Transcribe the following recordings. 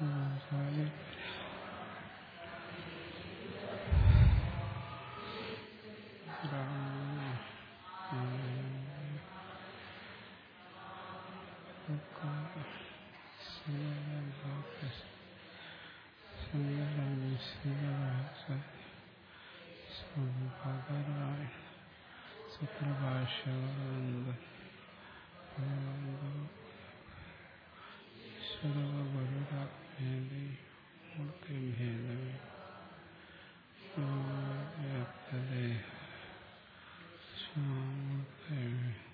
സുപ്രഭാഷ സർവഗുരുരാജ്ഞേ മൂർത്തിഭേദമേ വ്യാപ്തതേ സ്വാമൂർത്തേ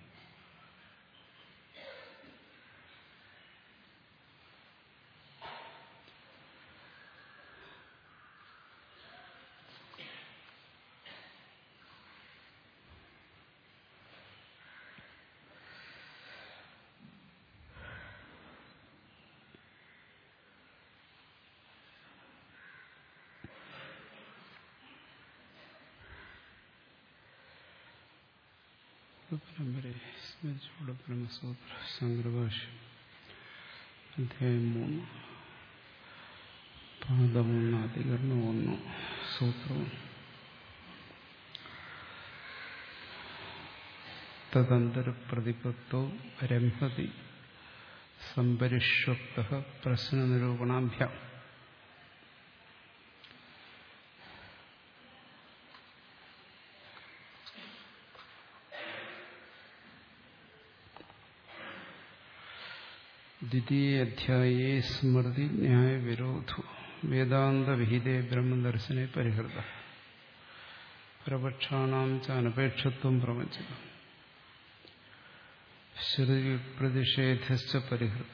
പരമ്പരയെ സ്മരിച്ചുള്ള ബ്രഹ്മസൂത്ര സംഗ്രഭാഷ്യം അധ്യായം മൂന്ന് പാദമൊന്ന് അധികരണം ഒന്ന് സൂത്രവും തദന്തരപ്രതിപത്തോ രംഭതി സംപരിഷ്വക്ത പ്രശ്നനിരൂപണാഭ്യാം ദ്വിതീയാധ്യായേ സ്മൃതി ന്യായ വിരോധു വേദാന്തവിഹിതേ ബ്രഹ്മദർശനെ പരിഹൃത പ്രപക്ഷാണാം ച അനപേക്ഷത്വം പ്രവചിത ശ്രുതി പ്രതിഷേധശ്ച പരിഹൃത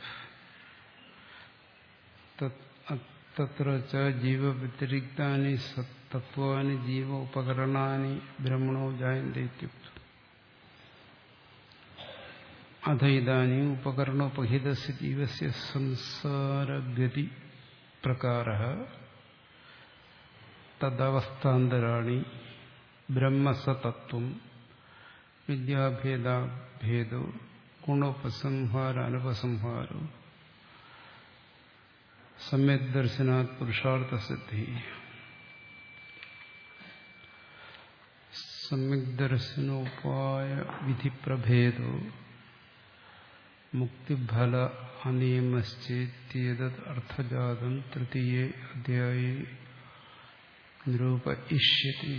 തത്ര ച ജീവവ്യതിരിക്താനി തത്വാനി ജീവ ഉപകരണാനി ബ്രഹ്മണോ ജായന്തി ഇത്യുക്തം അഥ ഇതാനും ഉപകരണോപഹിതസ് ജീവസ്യ സംസാരഗതി പ്രകാര തദവസ്ഥാന്തരാണി ബ്രഹ്മസതത്വം വിദ്യാഭേദാഭേദോ ഗുണോപസംഹാര അനുപസംഹാരോ സമ്യക് ദർശനാത് പുരുഷാർത്ഥസിദ്ധി സമ്യക് ദർശനോപായ വിധിപ്രഭേദോ മുക്തിഫല അനിയമശ്ചേത് അർത്ഥജാതം തൃതീയേ അധ്യായേ നിരൂപയിഷ്യതി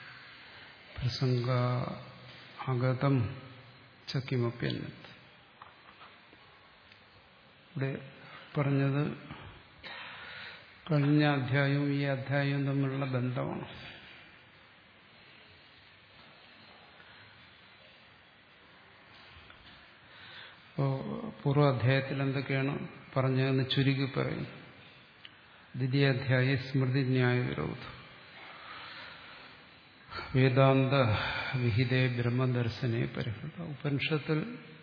പ്രസംഗാഗതം ചക്കിമപ്യന്നത് ഇവിടെ പറഞ്ഞത് കഴിഞ്ഞ അധ്യായവും ഈ അധ്യായവും തമ്മിലുള്ള ബന്ധമാണ് അപ്പോൾ പൂർവാധ്യായത്തിൽ എന്തൊക്കെയാണ് പറഞ്ഞതെന്ന് ചുരുക്കി പറയും ദ്വിതീയാധ്യായ സ്മൃതി ന്യായ വിരോധം വേദാന്ത വിഹിതേ ബ്രഹ്മദർശനെ പരിഹൃത ഉപനിഷത്തിൽ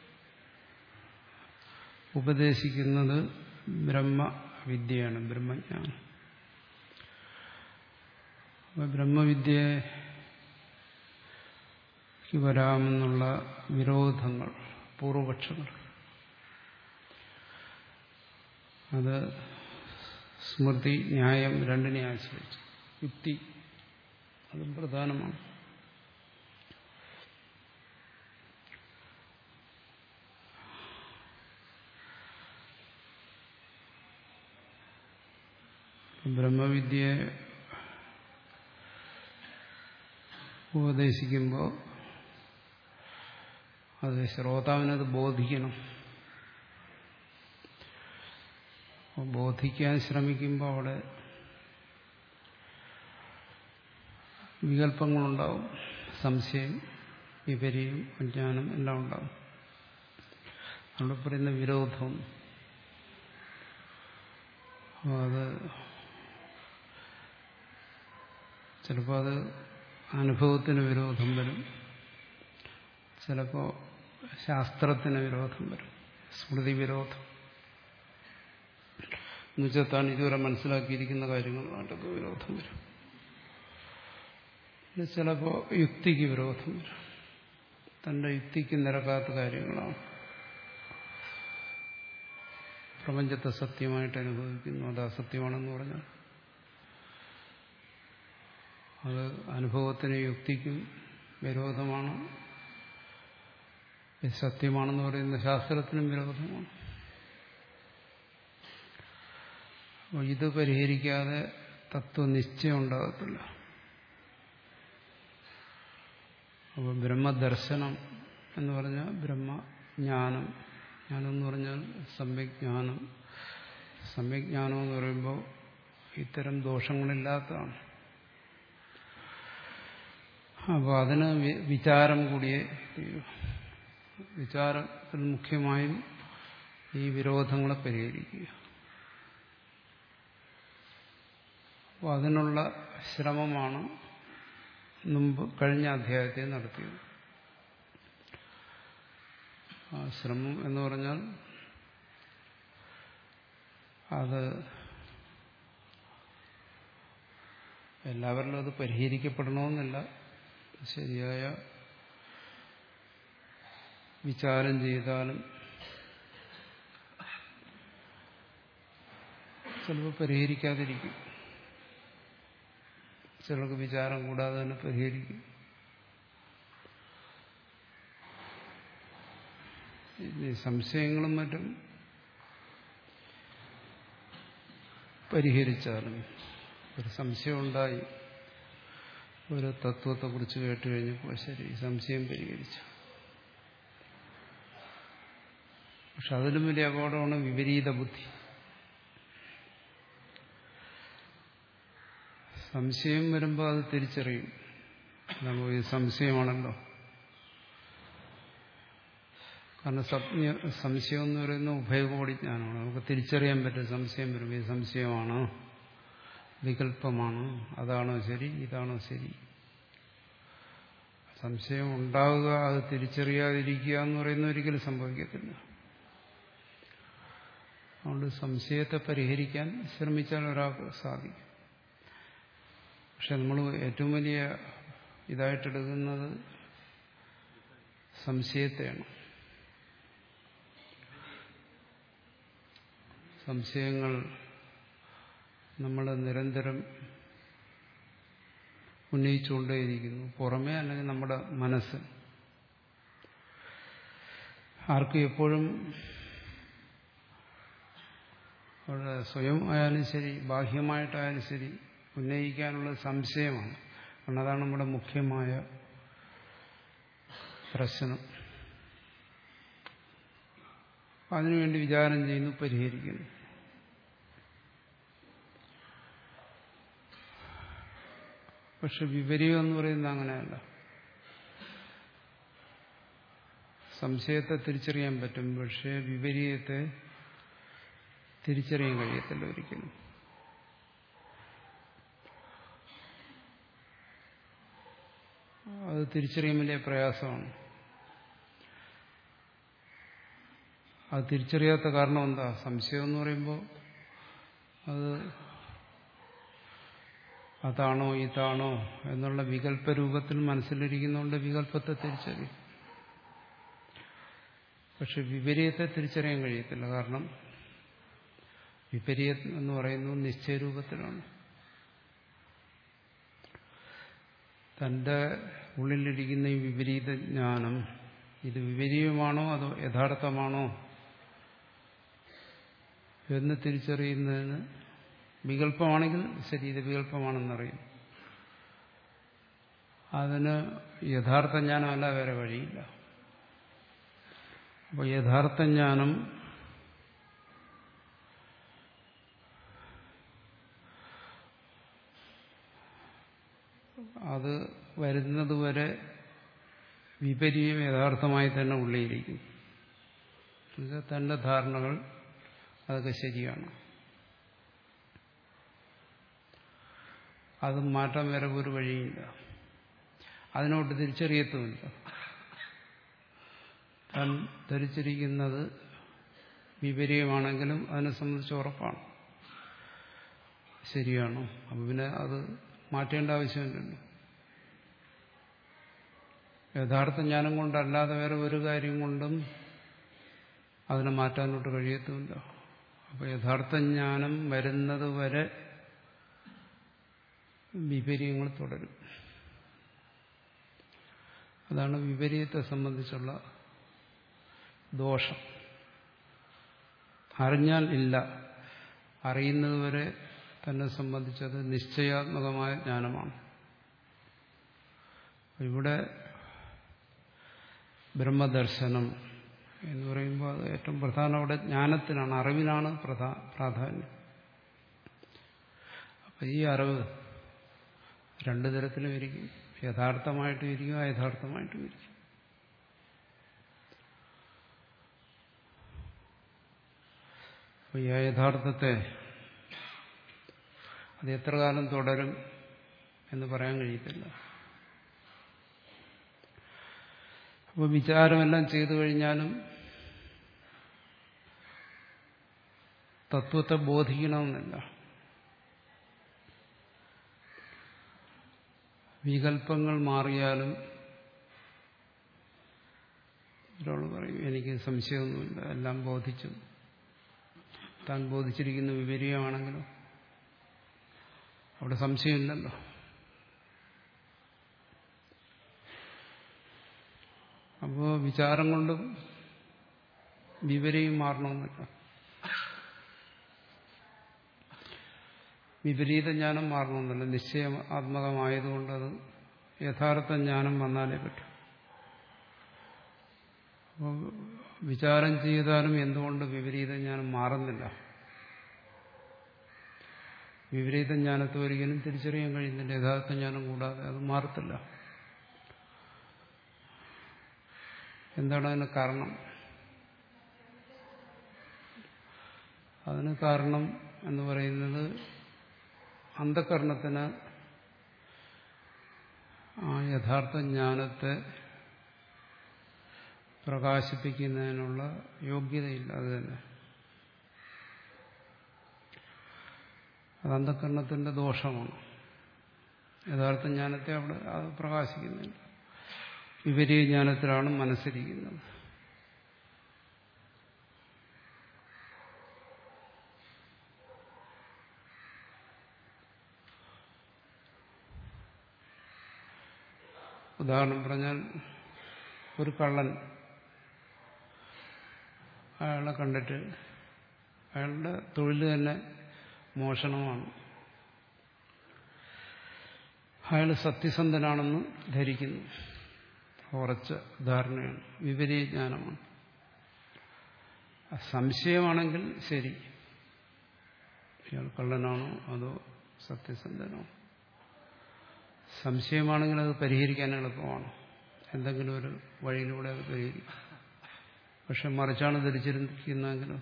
ഉപദേശിക്കുന്നത് ബ്രഹ്മവിദ്യയാണ് ബ്രഹ്മജ്ഞാനം ബ്രഹ്മവിദ്യയ്ക്ക് വരാമെന്നുള്ള വിരോധങ്ങൾ പൂർവപക്ഷങ്ങൾ അത് സ്മൃതി ന്യായം രണ്ടിനെ ആശ്രയിച്ചു യുക്തി അതും പ്രധാനമാണ് ബ്രഹ്മവിദ്യയെ ഉപദേശിക്കുമ്പോൾ അത് ശ്രോതാവിനത് ബോധിക്കണം ബോധിക്കാൻ ശ്രമിക്കുമ്പോൾ അവിടെ വികല്പങ്ങളുണ്ടാവും സംശയം വിപര്യം അജ്ഞാനം എല്ലാം ഉണ്ടാവും അവിടെ പറയുന്ന വിരോധം അത് ചിലപ്പോൾ അത് അനുഭവത്തിന് വിരോധം വരും ചിലപ്പോൾ ശാസ്ത്രത്തിന് വിരോധം വരും സ്മൃതി വിരോധം എന്നുവെച്ചാൽ താൻ ഇതുവരെ മനസ്സിലാക്കിയിരിക്കുന്ന കാര്യങ്ങളുമായിട്ടൊക്കെ വിരോധം വരും ചിലപ്പോൾ യുക്തിക്ക് വിരോധം വരും തന്റെ യുക്തിക്ക് നിരക്കാത്ത കാര്യങ്ങളാണ് പ്രപഞ്ചത്തെ സത്യമായിട്ട് അനുഭവിക്കുന്നു അത് അസത്യമാണെന്ന് പറഞ്ഞാൽ അത് അനുഭവത്തിന് യുക്തിക്കും വിരോധമാണ് ഇത് സത്യമാണെന്ന് പറയുന്ന ശാസ്ത്രത്തിനും വിരോധമാണ് അപ്പോൾ ഇത് പരിഹരിക്കാതെ തത്വനിശ്ചയം ഉണ്ടാകത്തില്ല അപ്പോൾ ബ്രഹ്മദർശനം എന്ന് പറഞ്ഞാൽ ബ്രഹ്മജ്ഞാനം ജ്ഞാനം എന്ന് പറഞ്ഞാൽ സമ്യജ്ഞാനം സമ്യജ്ഞാനം എന്ന് പറയുമ്പോൾ ഇത്തരം ദോഷങ്ങളില്ലാത്തതാണ് അപ്പോൾ അതിന് വിചാരം കൂടിയേ വിചാരത്തിൽ മുഖ്യമായും ഈ വിരോധങ്ങളെ പരിഹരിക്കുക അപ്പോൾ അതിനുള്ള ശ്രമമാണ് മുമ്പ് കഴിഞ്ഞ അധ്യായത്തിൽ നടത്തിയത് ആ ശ്രമം എന്ന് പറഞ്ഞാൽ അത് എല്ലാവരിലും അത് പരിഹരിക്കപ്പെടണമെന്നില്ല ശരിയായ വിചാരം ചെയ്താലും ചിലപ്പോൾ പരിഹരിക്കാതിരിക്കും ചിലർക്ക് വിചാരം കൂടാതെ തന്നെ പരിഹരിക്കും സംശയങ്ങളും മറ്റും പരിഹരിച്ചാലും ഒരു സംശയം ഉണ്ടായി ഒരു തത്വത്തെക്കുറിച്ച് കേട്ട് കഴിഞ്ഞപ്പോൾ ശരി സംശയം പരിഹരിച്ചു പക്ഷെ അതിലും വലിയ അപകടമാണ് വിപരീത ബുദ്ധി സംശയം വരുമ്പോൾ അത് തിരിച്ചറിയും നമുക്ക് ഇത് സംശയമാണല്ലോ കാരണം സത്യ സംശയം എന്ന് പറയുന്ന ഉഭയകോടി ജ്ഞാനമാണ് നമുക്ക് തിരിച്ചറിയാൻ പറ്റും സംശയം വരുമ്പോൾ ഇത് സംശയമാണ് വികല്പമാണ് അതാണോ ശരി ഇതാണോ ശരി സംശയം ഉണ്ടാവുക അത് തിരിച്ചറിയാതിരിക്കുക എന്ന് പറയുന്ന ഒരിക്കലും സംഭവിക്കത്തില്ല അതുകൊണ്ട് സംശയത്തെ പരിഹരിക്കാൻ ശ്രമിച്ചാൽ ഒരാൾക്ക് സാധിക്കും പക്ഷെ നമ്മൾ ഏറ്റവും വലിയ ഇതായിട്ടെടുക്കുന്നത് സംശയത്തെയാണ് സംശയങ്ങൾ നമ്മൾ നിരന്തരം ഉന്നയിച്ചുകൊണ്ടേയിരിക്കുന്നു പുറമേ അല്ലെങ്കിൽ നമ്മുടെ മനസ്സ് ആർക്കും എപ്പോഴും അവിടെ സ്വയം ആയാലും ശരി ബാഹ്യമായിട്ടായാലും ശരി ഉന്നയിക്കാനുള്ള സംശയമാണ് കാരണം അതാണ് നമ്മുടെ മുഖ്യമായ പ്രശ്നം അതിനുവേണ്ടി വിചാരം ചെയ്യുന്നു പരിഹരിക്കുന്നു പക്ഷെ വിപരീതം എന്ന് പറയുന്നത് അങ്ങനെയല്ല സംശയത്തെ തിരിച്ചറിയാൻ പറ്റും പക്ഷേ വിപരീതത്തെ തിരിച്ചറിയാൻ കഴിയത്തില്ല ഒരിക്കലും അത് തിരിച്ചറിയാൻ വലിയ പ്രയാസമാണ് അത് തിരിച്ചറിയാത്ത കാരണം എന്താ സംശയം എന്ന് പറയുമ്പോൾ അത് അതാണോ ഇതാണോ എന്നുള്ള വികല്പ രൂപത്തിൽ മനസ്സിലിരിക്കുന്നതുകൊണ്ട് വികല്പത്തെ തിരിച്ചറിയും പക്ഷെ വിപരീതത്തെ തിരിച്ചറിയാൻ കഴിയത്തില്ല കാരണം വിപരീതം എന്ന് പറയുന്നത് നിശ്ചയരൂപത്തിലാണ് തന്റെ ഉള്ളിലിരിക്കുന്ന ഈ വിപരീത ജ്ഞാനം ഇത് വിപരീതമാണോ അതോ യഥാർത്ഥമാണോ എന്ന് തിരിച്ചറിയുന്നതിന് വികല്പമാണെങ്കിൽ ശരി ഇത് വികല്പമാണെന്നറിയും അതിന് യഥാർത്ഥ ജ്ഞാനമല്ല വേറെ വഴിയില്ല അപ്പോൾ യഥാർത്ഥ ജ്ഞാനം അത് വരുന്നതുവരെ വിപരീയം യഥാർത്ഥമായി തന്നെ ഉള്ളിയിരിക്കും തന്റെ ധാരണകൾ അതൊക്കെ ശരിയാണ് അത് മാറ്റാൻ വേറെ ഒരു വഴിയില്ല അതിനോട്ട് തിരിച്ചറിയത്തുമില്ല താൻ ധരിച്ചിരിക്കുന്നത് വിപരീയമാണെങ്കിലും അതിനെ സംബന്ധിച്ച് ഉറപ്പാണ് ശരിയാണോ അപ്പം പിന്നെ അത് മാറ്റേണ്ട ആവശ്യമില്ലല്ലോ യഥാർത്ഥ ജ്ഞാനം കൊണ്ടല്ലാതെ വേറെ ഒരു കാര്യം കൊണ്ടും അതിനെ മാറ്റാനോട്ട് കഴിയത്തുമില്ല അപ്പോൾ യഥാർത്ഥ ജ്ഞാനം വരുന്നത് വരെ വിപര്യങ്ങൾ തുടരും അതാണ് വിപരീയത്തെ സംബന്ധിച്ചുള്ള ദോഷം അറിഞ്ഞാൽ ഇല്ല അറിയുന്നതുവരെ തന്നെ സംബന്ധിച്ചത് നിശ്ചയാത്മകമായ ജ്ഞാനമാണ് ഇവിടെ ബ്രഹ്മദർശനം എന്ന് പറയുമ്പോൾ അത് ഏറ്റവും പ്രധാനം അവിടെ ജ്ഞാനത്തിനാണ് അറിവിനാണ് പ്രധാ പ്രാധാന്യം അപ്പം ഈ അറിവ് രണ്ടു തരത്തിലും ഇരിക്കും യഥാർത്ഥമായിട്ടും ഇരിക്കും അയഥാർത്ഥമായിട്ടും ഇരിക്കും അപ്പോൾ ഈ യഥാർത്ഥത്തെ അത് എത്ര കാലം തുടരും എന്ന് പറയാൻ കഴിയത്തില്ല അപ്പോൾ വിചാരമെല്ലാം ചെയ്തു കഴിഞ്ഞാലും തത്വത്തെ ബോധിക്കണമെന്നില്ല വികല്പങ്ങൾ മാറിയാലും ഒരാൾ പറയും എനിക്ക് സംശയമൊന്നുമില്ല എല്ലാം ബോധിച്ചു താൻ ബോധിച്ചിരിക്കുന്ന വിപരീയമാണെങ്കിലും അവിടെ സംശയമില്ലല്ലോ അപ്പോൾ വിചാരം കൊണ്ടും വിപരീയം മാറണമെന്നില്ല വിപരീത ജ്ഞാനം മാറണമെന്നില്ല നിശ്ചയാത്മകമായതുകൊണ്ട് അത് യഥാർത്ഥ ജ്ഞാനം വന്നാലേ പറ്റും അപ്പോൾ വിചാരം ചെയ്താലും എന്തുകൊണ്ട് വിപരീത ജ്ഞാനം മാറുന്നില്ല വിപരീത ജ്ഞാനത്തെ ഒരിക്കലും തിരിച്ചറിയാൻ കഴിയുന്നില്ല യഥാർത്ഥ ജ്ഞാനം കൂടാതെ അത് മാറത്തില്ല എന്താണ് അതിന് കാരണം അതിന് കാരണം എന്ന് പറയുന്നത് അന്ധകരണത്തിന് ആ യഥാർത്ഥ ജ്ഞാനത്തെ പ്രകാശിപ്പിക്കുന്നതിനുള്ള യോഗ്യതയില്ല അത് തന്നെ അത് അന്ധകരണത്തിന്റെ ദോഷമാണ് യഥാർത്ഥ ജ്ഞാനത്തെ അവിടെ അത് പ്രകാശിക്കുന്നില്ല വിപരീയ ജ്ഞാനത്തിലാണ് മനസ്സിരിക്കുന്നത് ഉദാഹരണം പറഞ്ഞാൽ ഒരു കള്ളൻ അയാളെ കണ്ടിട്ട് അയാളുടെ തൊഴിൽ തന്നെ മോഷണമാണ് അയാൾ സത്യസന്ധനാണെന്ന് ധരിക്കുന്നു ഉറച്ച ധാരണയാണ് വിപരീയ ജ്ഞാനമാണ് സംശയമാണെങ്കിൽ ശരി ഇയാൾ കള്ളനാണോ അതോ സത്യസന്ധനാണോ സംശയമാണെങ്കിൽ അത് പരിഹരിക്കാൻ എളുപ്പമാണ് എന്തെങ്കിലും ഒരു വഴിയിലൂടെ അത് പരിഹരിക്കും പക്ഷെ മറിച്ചാണ് ധരിച്ചിരിക്കുന്നതെങ്കിലോ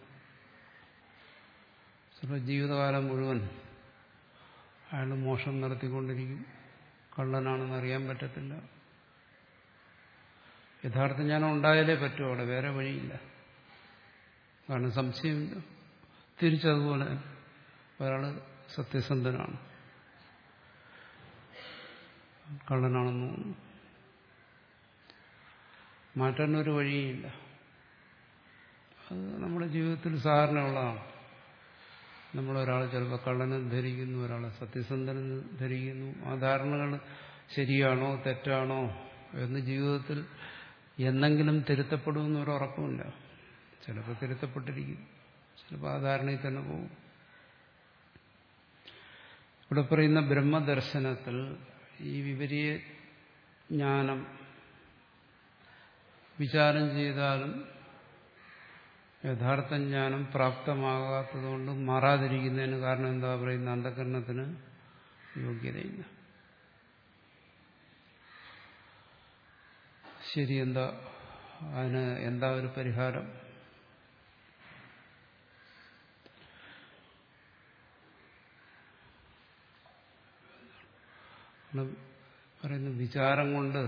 ചിലപ്പോൾ ജീവിതകാലം മുഴുവൻ അയാൾ മോഷണം നടത്തിക്കൊണ്ടിരിക്കും കള്ളനാണെന്ന് അറിയാൻ പറ്റത്തില്ല യഥാർത്ഥ ജ്ഞാനം ഉണ്ടായാലേ പറ്റൂ അവിടെ വേറെ വഴിയില്ല കാരണം സംശയമില്ല തിരിച്ചതുപോലെ ഒരാൾ സത്യസന്ധനാണ് കള്ളനാണെന്ന് തോന്നുന്നു മാറ്റാനൊരു വഴിയില്ല അത് നമ്മുടെ ജീവിതത്തിൽ സാധാരണ ഉള്ളതാണ് നമ്മളൊരാൾ ചിലപ്പോൾ കള്ളനെ ധരിക്കുന്നു ഒരാളെ സത്യസന്ധനെ ധരിക്കുന്നു ആ ധാരണകൾ ശരിയാണോ തെറ്റാണോ എന്ന് ജീവിതത്തിൽ എന്നെങ്കിലും തിരുത്തപ്പെടുമെന്ന് ഒരു ഉറപ്പുമില്ല ചിലപ്പോൾ തിരുത്തപ്പെട്ടിരിക്കും ചിലപ്പോൾ ആ ധാരണയിൽ തന്നെ പോകും ഇവിടെ പറയുന്ന ബ്രഹ്മദർശനത്തിൽ ഈ വിപരീയ ജ്ഞാനം വിചാരം ചെയ്താലും യഥാർത്ഥ ജ്ഞാനം പ്രാപ്തമാകാത്തതുകൊണ്ട് മാറാതിരിക്കുന്നതിന് കാരണം എന്താ പറയുന്ന അന്ധകരണത്തിന് യോഗ്യതയില്ല ശരി എന്താ അതിന് എന്താ ഒരു പരിഹാരം പറയുന്ന വിചാരം കൊണ്ട്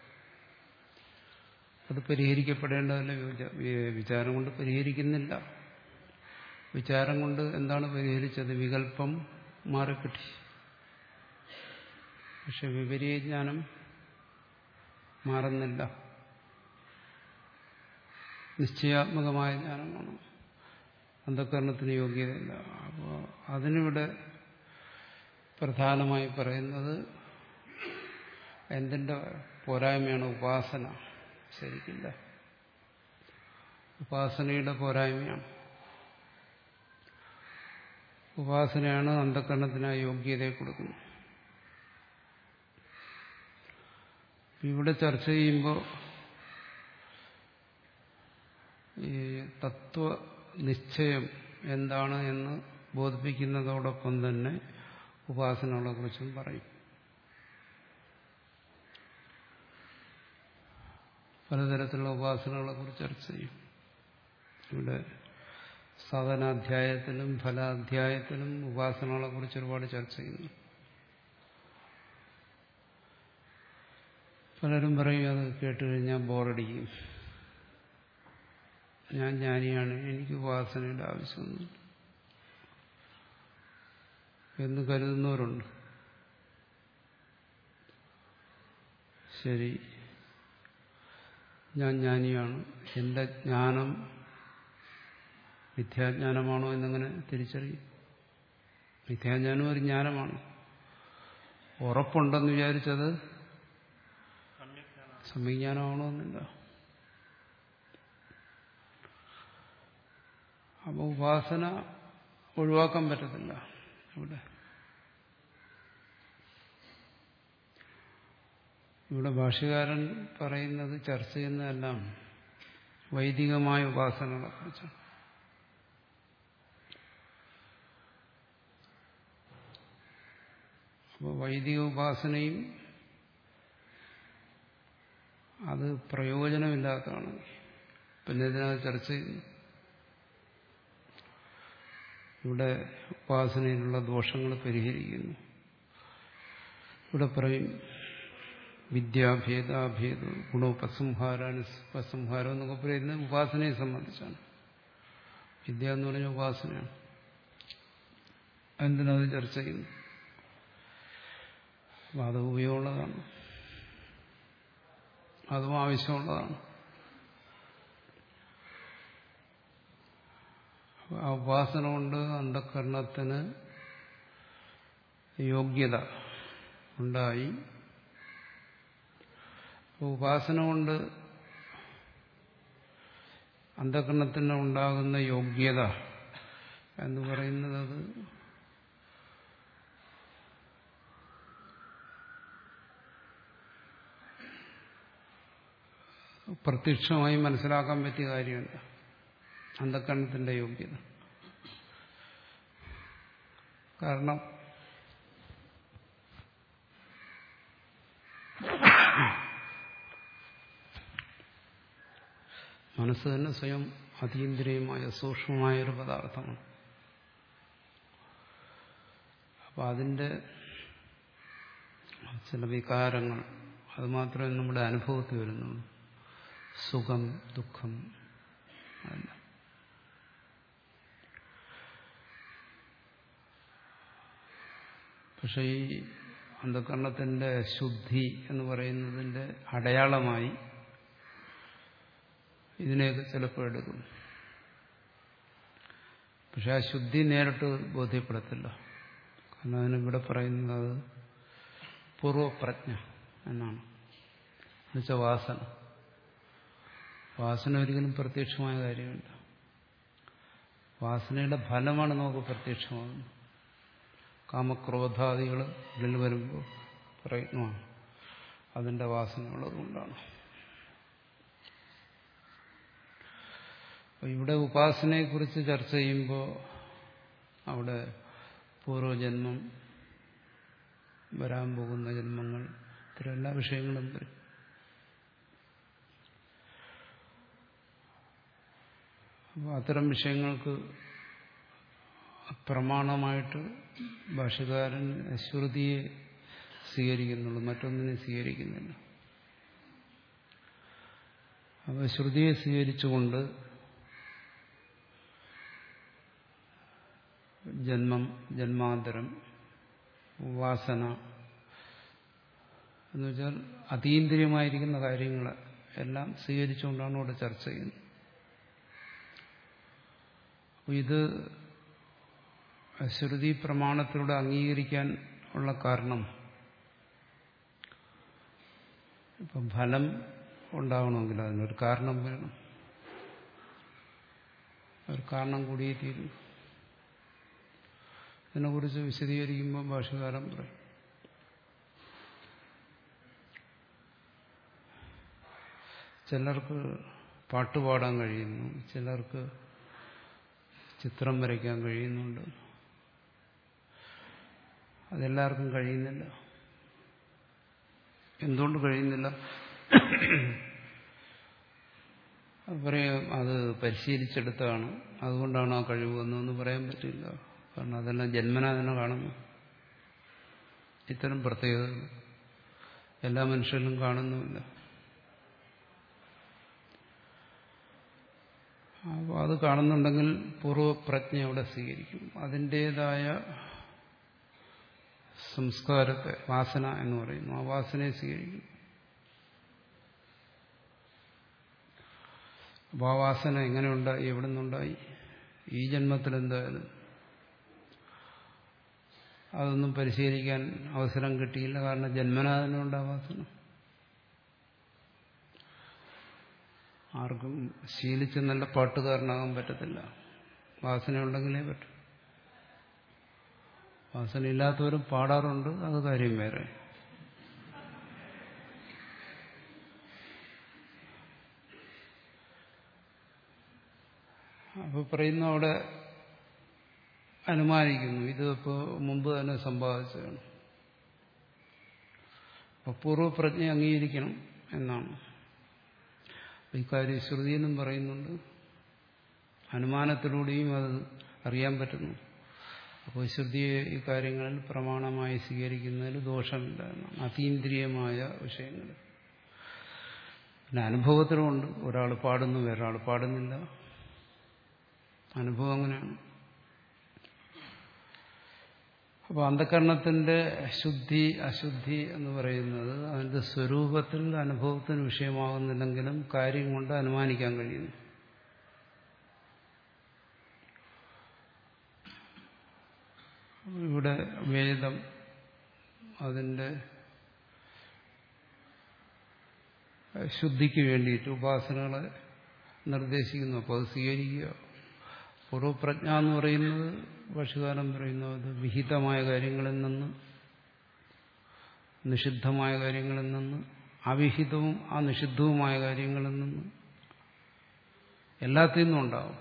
അത് പരിഹരിക്കപ്പെടേണ്ടതല്ല വിചാരം കൊണ്ട് പരിഹരിക്കുന്നില്ല വിചാരം കൊണ്ട് എന്താണ് പരിഹരിച്ചത് വികല്പം മാറിക്കിട്ടി പക്ഷെ വിപരീയ ജ്ഞാനം മാറുന്നില്ല നിശ്ചയാത്മകമായ ജ്ഞാനമാണ് അന്ധകരണത്തിന് യോഗ്യതയില്ല അപ്പോൾ അതിനിവിടെ പ്രധാനമായി പറയുന്നത് എന്തിൻ്റെ പോരായ്മയാണ് ഉപാസന ശരിക്കില്ല ഉപാസനയുടെ പോരായ്മയാണ് ഉപാസനയാണ് അന്ധകരണത്തിന് ആ യോഗ്യതയെ കൊടുക്കുന്നത് ഇവിടെ ചർച്ച ചെയ്യുമ്പോൾ ഈ തത്വനിശ്ചയം എന്താണ് എന്ന് ബോധിപ്പിക്കുന്നതോടൊപ്പം തന്നെ ഉപാസനകളെ കുറിച്ചും പറയും പലതരത്തിലുള്ള ഉപാസനകളെ കുറിച്ച് ചർച്ച ചെയ്യും ഇവിടെ സാധനാധ്യായത്തിലും ഫലാധ്യായത്തിലും ഉപാസനകളെ കുറിച്ച് ഒരുപാട് ചർച്ച ചെയ്യുന്നു പലരും പറയും അത് കേട്ട് കഴിഞ്ഞാൽ ബോറടിക്കും ഞാൻ ജ്ഞാനിയാണ് എനിക്ക് ഉപാസനയുടെ ആവശ്യമൊന്നും എന്ന് കരുതുന്നവരുണ്ട് ശരി ഞാൻ ജ്ഞാനിയാണ് എന്റെ ജ്ഞാനം മിഥ്യാജ്ഞാനമാണോ എന്നങ്ങനെ തിരിച്ചറിയും മിഥ്യാജ്ഞാനം ഒരു ജ്ഞാനമാണ് ഉറപ്പുണ്ടെന്ന് വിചാരിച്ചത് സംവിജ്ഞാനമാണോ എന്നില്ല അപ്പോൾ ഉപാസന ഒഴിവാക്കാൻ പറ്റത്തില്ല ഇവിടെ ഇവിടെ ഭാഷകാരൻ പറയുന്നത് ചർച്ച ചെയ്യുന്നതെല്ലാം വൈദികമായ ഉപാസനകളെ കുറിച്ചാണ് അപ്പോൾ വൈദിക ഉപാസനയും അത് പ്രയോജനമില്ലാത്തതാണ് പിന്നെ ഇതിനകത്ത് ചർച്ച ചെയ്യുന്നു ഇവിടെ ഉപാസനയിലുള്ള ദോഷങ്ങൾ പരിഹരിക്കുന്നു ഇവിടെ പറയും വിദ്യാഭേദാഭേദം ഗുണോപസംഹാരാനുപസംഹാരം എന്നൊക്കെ പറയുന്നത് ഉപാസനയെ സംബന്ധിച്ചാണ് വിദ്യ എന്ന് പറഞ്ഞ ഉപാസനയാണ് എന്തിനത് ചർച്ച ചെയ്യുന്നു അപ്പം അത് ഉപയോഗമുള്ളതാണ് അതും ആവശ്യമുള്ളതാണ് ആ ഉപാസന കൊണ്ട് അന്ധകരണത്തിന് യോഗ്യത ഉണ്ടായി ഉപാസന കൊണ്ട് അന്ധകരണത്തിന് ഉണ്ടാകുന്ന യോഗ്യത എന്ന് പറയുന്നത് അത് പ്രത്യക്ഷമായി മനസ്സിലാക്കാൻ പറ്റിയ കാര്യമല്ല അന്ധകരണത്തിന്റെ യോഗ്യത കാരണം മനസ്സ് തന്നെ സ്വയം അതീന്ദ്രിയമായ സൂക്ഷ്മമായ ഒരു പദാർത്ഥമാണ് അപ്പം അതിൻ്റെ ചില വികാരങ്ങൾ അത് മാത്രമേ നമ്മുടെ അനുഭവത്തിൽ വരുന്നുള്ളൂ സുഖം ദുഃഖം അല്ല പക്ഷെ ഈ അന്ധകരണത്തിന്റെ ശുദ്ധി എന്ന് പറയുന്നതിന്റെ അടയാളമായി ഇതിനെയൊക്കെ ചിലപ്പോൾ എടുക്കും പക്ഷെ ആ ശുദ്ധി നേരിട്ട് ബോധ്യപ്പെടത്തില്ല കാരണം അതിനിവിടെ പറയുന്നത് പൂർവപ്രജ്ഞ എന്നാണ് എന്നുവെച്ചാൽ വാസന വാസന ഒരിക്കലും പ്രത്യക്ഷമായ കാര്യമില്ല വാസനയുടെ ഫലമാണ് നമുക്ക് പ്രത്യക്ഷമാകുന്നത് കാമക്രോധാദികൾ ഉള്ളിൽ വരുമ്പോൾ പ്രയത്നമാണ് അതിന്റെ വാസനയുള്ളതുകൊണ്ടാണ് ഇവിടെ ഉപാസനയെക്കുറിച്ച് ചർച്ച ചെയ്യുമ്പോൾ അവിടെ പൂർവജന്മം വരാൻ പോകുന്ന ജന്മങ്ങൾ ഇത്തരം എല്ലാ വിഷയങ്ങളും വരും അപ്പോൾ അത്തരം വിഷയങ്ങൾക്ക് പ്രമാണമായിട്ട് ഭാഷകാരൻ ശ്രുതിയെ സ്വീകരിക്കുന്നുള്ളൂ മറ്റൊന്നിനെ സ്വീകരിക്കുന്നില്ല അപ്പോൾ ശ്രുതിയെ സ്വീകരിച്ചുകൊണ്ട് ജന്മം ജന്മാന്തരം വാസന എന്ന് വെച്ചാൽ അതീന്ദ്രിയമായിരിക്കുന്ന കാര്യങ്ങൾ എല്ലാം സ്വീകരിച്ചുകൊണ്ടാണ് ഇവിടെ ചർച്ച ചെയ്യുന്നത് അപ്പോൾ ഇത് ശ്രുതി പ്രമാണത്തിലൂടെ അംഗീകരിക്കാൻ ഉള്ള കാരണം ഇപ്പം ഫലം ഉണ്ടാവണമെങ്കിൽ അതിനൊരു കാരണം വേണം ഒരു കാരണം കൂടിയേ തീരും ഇതിനെക്കുറിച്ച് വിശദീകരിക്കുമ്പോൾ ഭാഷകാരം പറയും ചിലർക്ക് പാട്ടുപാടാൻ കഴിയുന്നു ചിലർക്ക് ചിത്രം വരയ്ക്കാൻ കഴിയുന്നുണ്ട് അതെല്ലാവർക്കും കഴിയുന്നില്ല എന്തുകൊണ്ട് കഴിയുന്നില്ല പറയാം അത് പരിശീലിച്ചെടുത്താണ് അതുകൊണ്ടാണ് ആ കഴിവ് എന്നൊന്നും പറയാൻ പറ്റില്ല കാരണം അതെല്ലാം ജന്മന തന്നെ കാണുന്നു ഇത്തരം പ്രത്യേകതകൾ എല്ലാ മനുഷ്യരിലും കാണുന്നുമില്ല അപ്പോൾ അത് കാണുന്നുണ്ടെങ്കിൽ പൂർവ്വപ്രജ്ഞ അവിടെ സ്വീകരിക്കും അതിൻ്റേതായ സംസ്കാരത്തെ വാസന എന്ന് പറയുന്നു ആ വാസനയെ സ്വീകരിക്കും അപ്പോൾ ആ വാസന എങ്ങനെ ഉണ്ടായി എവിടെ നിന്നുണ്ടായി ഈ ജന്മത്തിൽ എന്തായാലും അതൊന്നും പരിശീലിക്കാൻ അവസരം കിട്ടിയില്ല കാരണം ജന്മനാഥനുണ്ട് ആ വാസന ആർക്കും ശീലിച്ച് നല്ല പാട്ടുകാരനാകാൻ പറ്റത്തില്ല വാസന ഉണ്ടെങ്കിലേ പറ്റും വാസന ഇല്ലാത്തവരും പാടാറുണ്ട് അത് കാര്യം വേറെ അപ്പൊ പറയുന്നു അവിടെ അനുമാനിക്കുന്നു ഇത് ഇപ്പോൾ മുമ്പ് തന്നെ സമ്പാദിച്ചതാണ് അപ്പോൾ പൂർവ്വപ്രജ്ഞ അംഗീകരിക്കണം എന്നാണ് ഇക്കാര്യം ശ്രുതിയെന്നും പറയുന്നുണ്ട് അനുമാനത്തിലൂടെയും അത് അറിയാൻ പറ്റുന്നു അപ്പോൾ ശ്രുതിയെ ഈ കാര്യങ്ങളിൽ പ്രമാണമായി സ്വീകരിക്കുന്നതിൽ ദോഷമില്ല എന്നാണ് അതീന്ദ്രിയമായ വിഷയങ്ങൾ പിന്നെ അനുഭവത്തിലുമുണ്ട് ഒരാൾ പാടുന്നു വേറൊരാൾ പാടുന്നില്ല അനുഭവം അങ്ങനെയാണ് അപ്പോൾ അന്ധകരണത്തിന്റെ ശുദ്ധി അശുദ്ധി എന്ന് പറയുന്നത് അതിന്റെ സ്വരൂപത്തിൽ അനുഭവത്തിന് വിഷയമാകുന്നില്ലെങ്കിലും കാര്യം കൊണ്ട് അനുമാനിക്കാൻ കഴിയുന്നു ഇവിടെ വേദം അതിന്റെ ശുദ്ധിക്ക് വേണ്ടിയിട്ട് ഉപാസനകളെ നിർദ്ദേശിക്കുന്നു അപ്പോൾ അത് സ്വീകരിക്കുക പൂർവപ്രജ്ഞ എന്ന് പറയുന്നത് ഭക്ഷ്യകാലം പറയുന്നു അത് വിഹിതമായ കാര്യങ്ങളിൽ നിന്ന് നിഷിദ്ധമായ കാര്യങ്ങളിൽ നിന്ന് അവിഹിതവും ആ നിഷിദ്ധവുമായ കാര്യങ്ങളിൽ നിന്ന് എല്ലാത്തിൽ നിന്നും ഉണ്ടാവും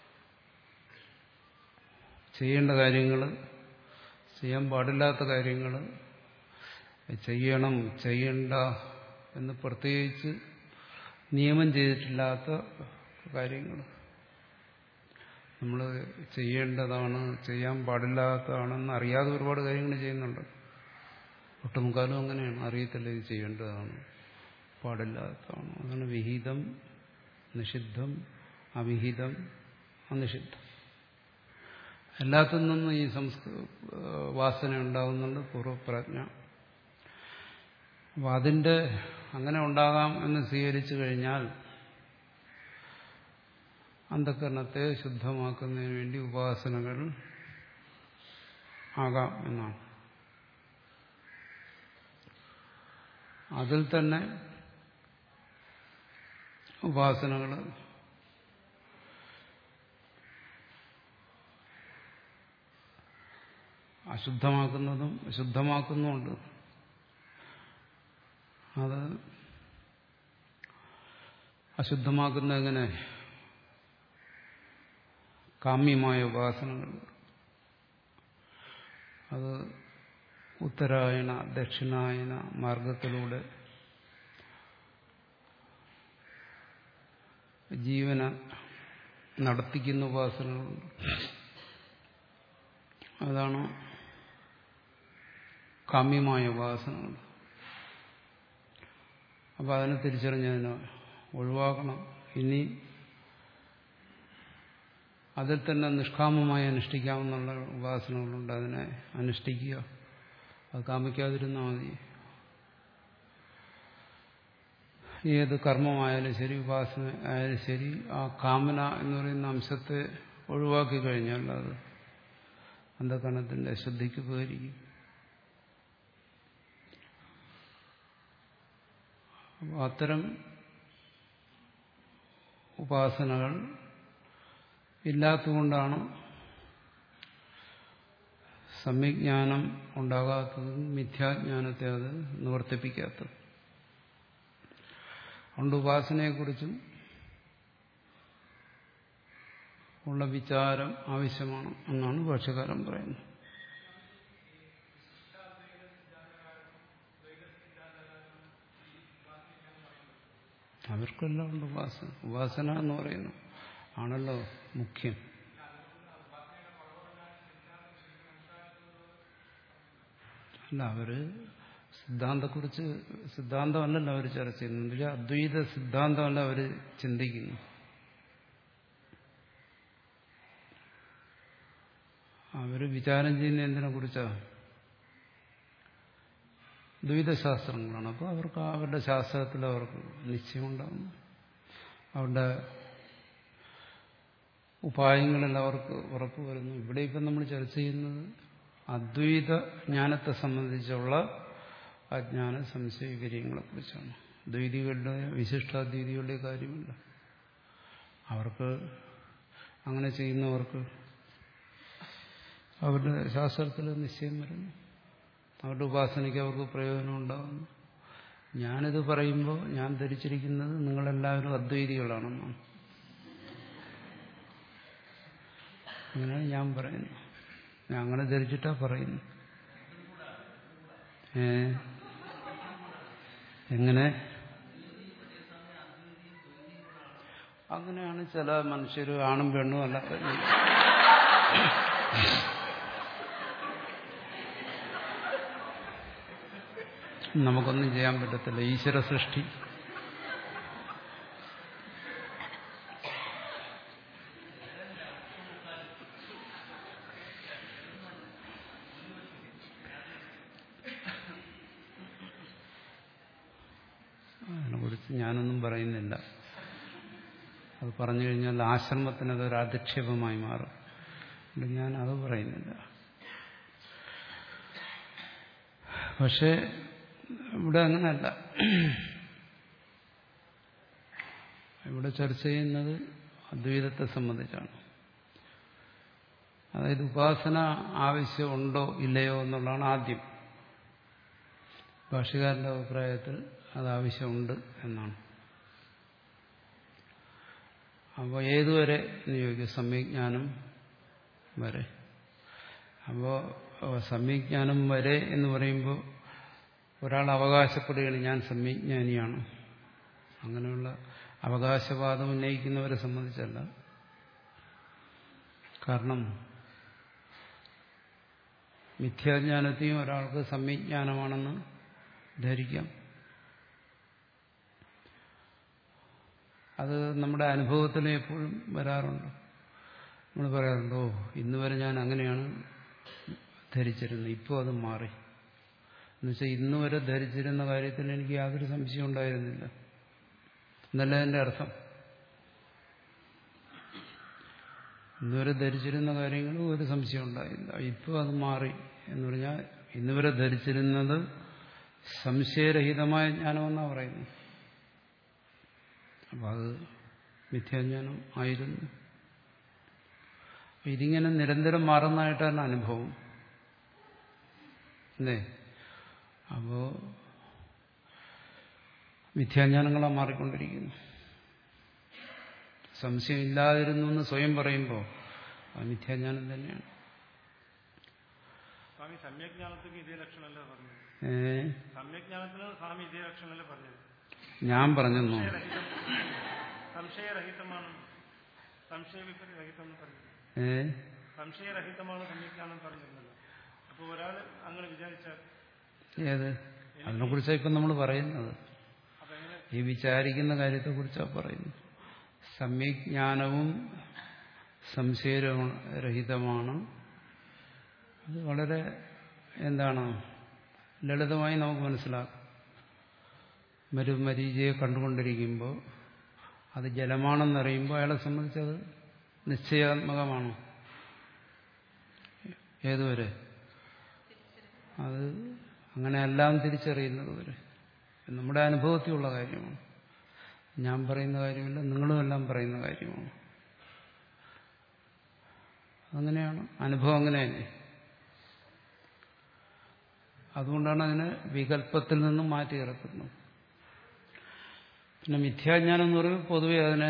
ചെയ്യേണ്ട കാര്യങ്ങൾ ചെയ്യാൻ പാടില്ലാത്ത കാര്യങ്ങൾ ചെയ്യണം ചെയ്യണ്ട എന്ന് പ്രത്യേകിച്ച് നിയമം ചെയ്തിട്ടില്ലാത്ത കാര്യങ്ങൾ നമ്മൾ ചെയ്യേണ്ടതാണ് ചെയ്യാൻ പാടില്ലാത്തതാണെന്ന് അറിയാതെ ഒരുപാട് കാര്യങ്ങൾ ചെയ്യുന്നുണ്ട് ഒട്ടുമുക്കാലും അങ്ങനെയാണ് അറിയത്തില്ല ഇത് ചെയ്യേണ്ടതാണ് പാടില്ലാത്തതാണ് അതാണ് വിഹിതം നിഷിദ്ധം അവിഹിതം അനിഷിദ്ധം എല്ലാത്തിൽ നിന്നും ഈ സംസ്കൃ വാസന ഉണ്ടാകുന്നുണ്ട് പൂർവ്വപ്രജ്ഞ അപ്പം അതിൻ്റെ അങ്ങനെ ഉണ്ടാകാം എന്ന് സ്വീകരിച്ചു കഴിഞ്ഞാൽ അന്ധകരണത്തെ ശുദ്ധമാക്കുന്നതിന് വേണ്ടി ഉപാസനകൾ ആകാം എന്നാണ് അതിൽ തന്നെ ഉപാസനകൾ അശുദ്ധമാക്കുന്നതും ശുദ്ധമാക്കുന്നുമുണ്ട് അത് അശുദ്ധമാക്കുന്ന എങ്ങനെ കാമ്യമായ ഉപാസനകൾ അത് ഉത്തരായണ ദക്ഷിണായന മാർഗത്തിലൂടെ ജീവന നടത്തിക്കുന്ന ഉപാസനകളുണ്ട് അതാണ് കാമ്യമായ ഉപാസനകൾ അപ്പോൾ അതിനെ തിരിച്ചറിഞ്ഞതിന് ഒഴിവാക്കണം ഇനി അതിൽ തന്നെ നിഷ്കാമമായി അനുഷ്ഠിക്കാമെന്നുള്ള ഉപാസനകളുണ്ട് അതിനെ അനുഷ്ഠിക്കുക അത് കാമിക്കാതിരുന്നാൽ മതി ഏത് കർമ്മമായാലും ശരി ഉപാസന ആയാലും ശരി ആ കാമന എന്ന് പറയുന്ന അംശത്തെ ഒഴിവാക്കി കഴിഞ്ഞാൽ അത് അന്ധകരണത്തിന്റെ ശുദ്ധിക്ക് ഉപകരിക്കും അപ്പോൾ അത്തരം ഉപാസനകൾ ഇല്ലാത്തതുകൊണ്ടാണ് സമ്യജ്ഞാനം ഉണ്ടാകാത്തതും മിഥ്യാജ്ഞാനത്തെ അത് നിവർത്തിപ്പിക്കാത്തത് അതുകൊണ്ട് ഉപാസനയെക്കുറിച്ചും ഉള്ള വിചാരം ആവശ്യമാണ് എന്നാണ് ഭാഷകാരൻ പറയുന്നത് അവർക്കെല്ലാം ഉണ്ട് ഉപാസന ഉപാസന എന്ന് പറയുന്നു ആണല്ലോ മുഖ്യം അല്ല അവര് സിദ്ധാന്തക്കുറിച്ച് സിദ്ധാന്തമല്ലല്ലോ അവർ ചർച്ച ചെയ്യുന്നത് അദ്വൈത സിദ്ധാന്തമല്ല അവർ ചിന്തിക്കുന്നു അവര് വിചാരം ചെയ്യുന്ന എന്തിനെ കുറിച്ചാണ് ദ്വൈതശാസ്ത്രങ്ങളാണ് അപ്പോൾ അവർക്ക് അവരുടെ ശാസ്ത്രത്തിൽ അവർക്ക് നിശ്ചയമുണ്ടാകുന്നു അവരുടെ ഉപായങ്ങളിൽ അവർക്ക് ഉറപ്പ് വരുന്നു ഇവിടെ ഇപ്പം നമ്മൾ ചർച്ച ചെയ്യുന്നത് അദ്വൈത ജ്ഞാനത്തെ സംബന്ധിച്ചുള്ള അജ്ഞാന സംശയ വിവര്യങ്ങളെക്കുറിച്ചാണ് ദ്വൈതികളുടെ വിശിഷ്ടാദ്വൈതികളുടെ കാര്യമില്ല അവർക്ക് അങ്ങനെ ചെയ്യുന്നവർക്ക് അവരുടെ ശാസ്ത്രത്തിൽ നിശ്ചയം വരുന്നു അവരുടെ ഉപാസനയ്ക്ക് അവർക്ക് പ്രയോജനം ഉണ്ടാകുന്നു ഞാനിത് പറയുമ്പോൾ ഞാൻ ധരിച്ചിരിക്കുന്നത് നിങ്ങളെല്ലാവരും അദ്വൈതികളാണെന്നാണ് അങ്ങനെ ഞാൻ പറയുന്നു ഞാൻ അങ്ങനെ ധരിച്ചിട്ടാ പറയുന്നു ഏ എങ്ങനെ അങ്ങനെയാണ് ചില മനുഷ്യർ ആണും പെണ്ണും അല്ലാത്ത നമുക്കൊന്നും ചെയ്യാൻ പറ്റത്തില്ല ഈശ്വര സൃഷ്ടി അതിനെക്കുറിച്ച് ഞാനൊന്നും പറയുന്നില്ല അത് പറഞ്ഞു കഴിഞ്ഞാൽ ആശ്രമത്തിന് അതൊരു അധിക്ഷേപമായി മാറും അതുകൊണ്ട് ഞാൻ അത് പറയുന്നില്ല പക്ഷേ ഇവിടെ അങ്ങനെയല്ല ഇവിടെ ചർച്ച ചെയ്യുന്നത് അദ്വൈതത്തെ സംബന്ധിച്ചാണ് അതായത് ഉപാസന ആവശ്യമുണ്ടോ ഇല്ലയോ എന്നുള്ളതാണ് ആദ്യം ഭാഷകാരന്റെ അഭിപ്രായത്തിൽ അത് ആവശ്യമുണ്ട് എന്നാണ് അപ്പോൾ ഏതുവരെ എന്ന് ചോദിക്കും സമ്യജ്ഞാനം വരെ അപ്പോൾ സമ്യജ്ഞാനം വരെ എന്ന് പറയുമ്പോൾ ഒരാൾ അവകാശപ്പെടുകയാണ് ഞാൻ സമ്യജ്ഞാനിയാണ് അങ്ങനെയുള്ള അവകാശവാദം ഉന്നയിക്കുന്നവരെ സംബന്ധിച്ചല്ല കാരണം മിഥ്യാജ്ഞാനത്തെയും ഒരാൾക്ക് സമ്യജ്ഞാനമാണെന്ന് ധരിക്കാം അത് നമ്മുടെ അനുഭവത്തിൽ എപ്പോഴും വരാറുണ്ട് നമ്മൾ പറയാറുണ്ടോ ഇന്ന് വരെ ഞാൻ അങ്ങനെയാണ് ധരിച്ചിരുന്നത് ഇപ്പോൾ അത് മാറി എന്നുവെച്ചാൽ ഇന്ന് വരെ ധരിച്ചിരുന്ന കാര്യത്തിൽ എനിക്ക് യാതൊരു സംശയം ഉണ്ടായിരുന്നില്ല എന്നല്ല എൻ്റെ അർത്ഥം ഇന്നുവരെ ധരിച്ചിരുന്ന കാര്യങ്ങൾ ഒരു സംശയം ഉണ്ടായില്ല ഇപ്പോൾ അത് മാറി എന്ന് പറഞ്ഞാൽ ഇന്നുവരെ ധരിച്ചിരുന്നത് സംശയരഹിതമായ ജ്ഞാനമെന്നാണ് പറയുന്നത് അപ്പം അത് മിഥ്യാജ്ഞാനം ആയിരുന്നു ഇതിങ്ങനെ നിരന്തരം മാറുന്നതായിട്ടാണ് അനുഭവം അല്ലേ അപ്പോ മിഥ്യാജ്ഞാനങ്ങളാണ് മാറിക്കൊണ്ടിരിക്കുന്നു സംശയമില്ലാതിരുന്നു എന്ന് സ്വയം പറയുമ്പോൾ അത് മിഥ്യാജ്ഞാനം തന്നെയാണ് സ്വാമി സമ്യജ്ഞാനത്തിന് ഇതേ ലക്ഷണമല്ലേ പറഞ്ഞത് ഏ സമ്യജ്ഞാനത്തിന് സ്വാമി ഇതേ ലക്ഷണമല്ലേ പറഞ്ഞത് ഞാൻ പറഞ്ഞെന്നോ സംശയരഹിതം സംശയരഹിതമാണ് സംശയവിപരഹിതം എന്ന് പറഞ്ഞത് ഏ സംശയരഹിതമാണ് സമ്യജ്ഞാനം പറഞ്ഞിരുന്നല്ലോ അപ്പോൾ ഒരാൾ അങ്ങനെ വിചാരിച്ചാൽ ഏത് അതിനെക്കുറിച്ചാണ് ഇപ്പം നമ്മൾ പറയുന്നത് അപ്പൊ എങ്ങനെ ഈ വിചാരിക്കുന്ന കാര്യത്തെക്കുറിച്ചാണ് പറയുന്നത് സമ്യജ്ഞാനവും സംശയരഹിതമാണ് അത് വളരെ എന്താണ് ലളിതമായി നമുക്ക് മനസ്സിലാക്കാം മരുമരീചയെ കണ്ടുകൊണ്ടിരിക്കുമ്പോൾ അത് ജലമാണെന്നറിയുമ്പോൾ അയാളെ സംബന്ധിച്ചത് നിശ്ചയാത്മകമാണോ ഏതുവരെ അത് അങ്ങനെ എല്ലാം തിരിച്ചറിയുന്നത് വരെ നമ്മുടെ അനുഭവത്തിലുള്ള കാര്യമാണ് ഞാൻ പറയുന്ന കാര്യമില്ല നിങ്ങളും എല്ലാം പറയുന്ന കാര്യമാണ് അങ്ങനെയാണ് അനുഭവം അങ്ങനെയല്ലേ അതുകൊണ്ടാണ് അതിനെ വികല്പത്തിൽ നിന്നും മാറ്റി കിടക്കുന്നത് പിന്നെ മിഥ്യാജ്ഞാനം എന്ന് പറയുമ്പോൾ പൊതുവെ അതിനെ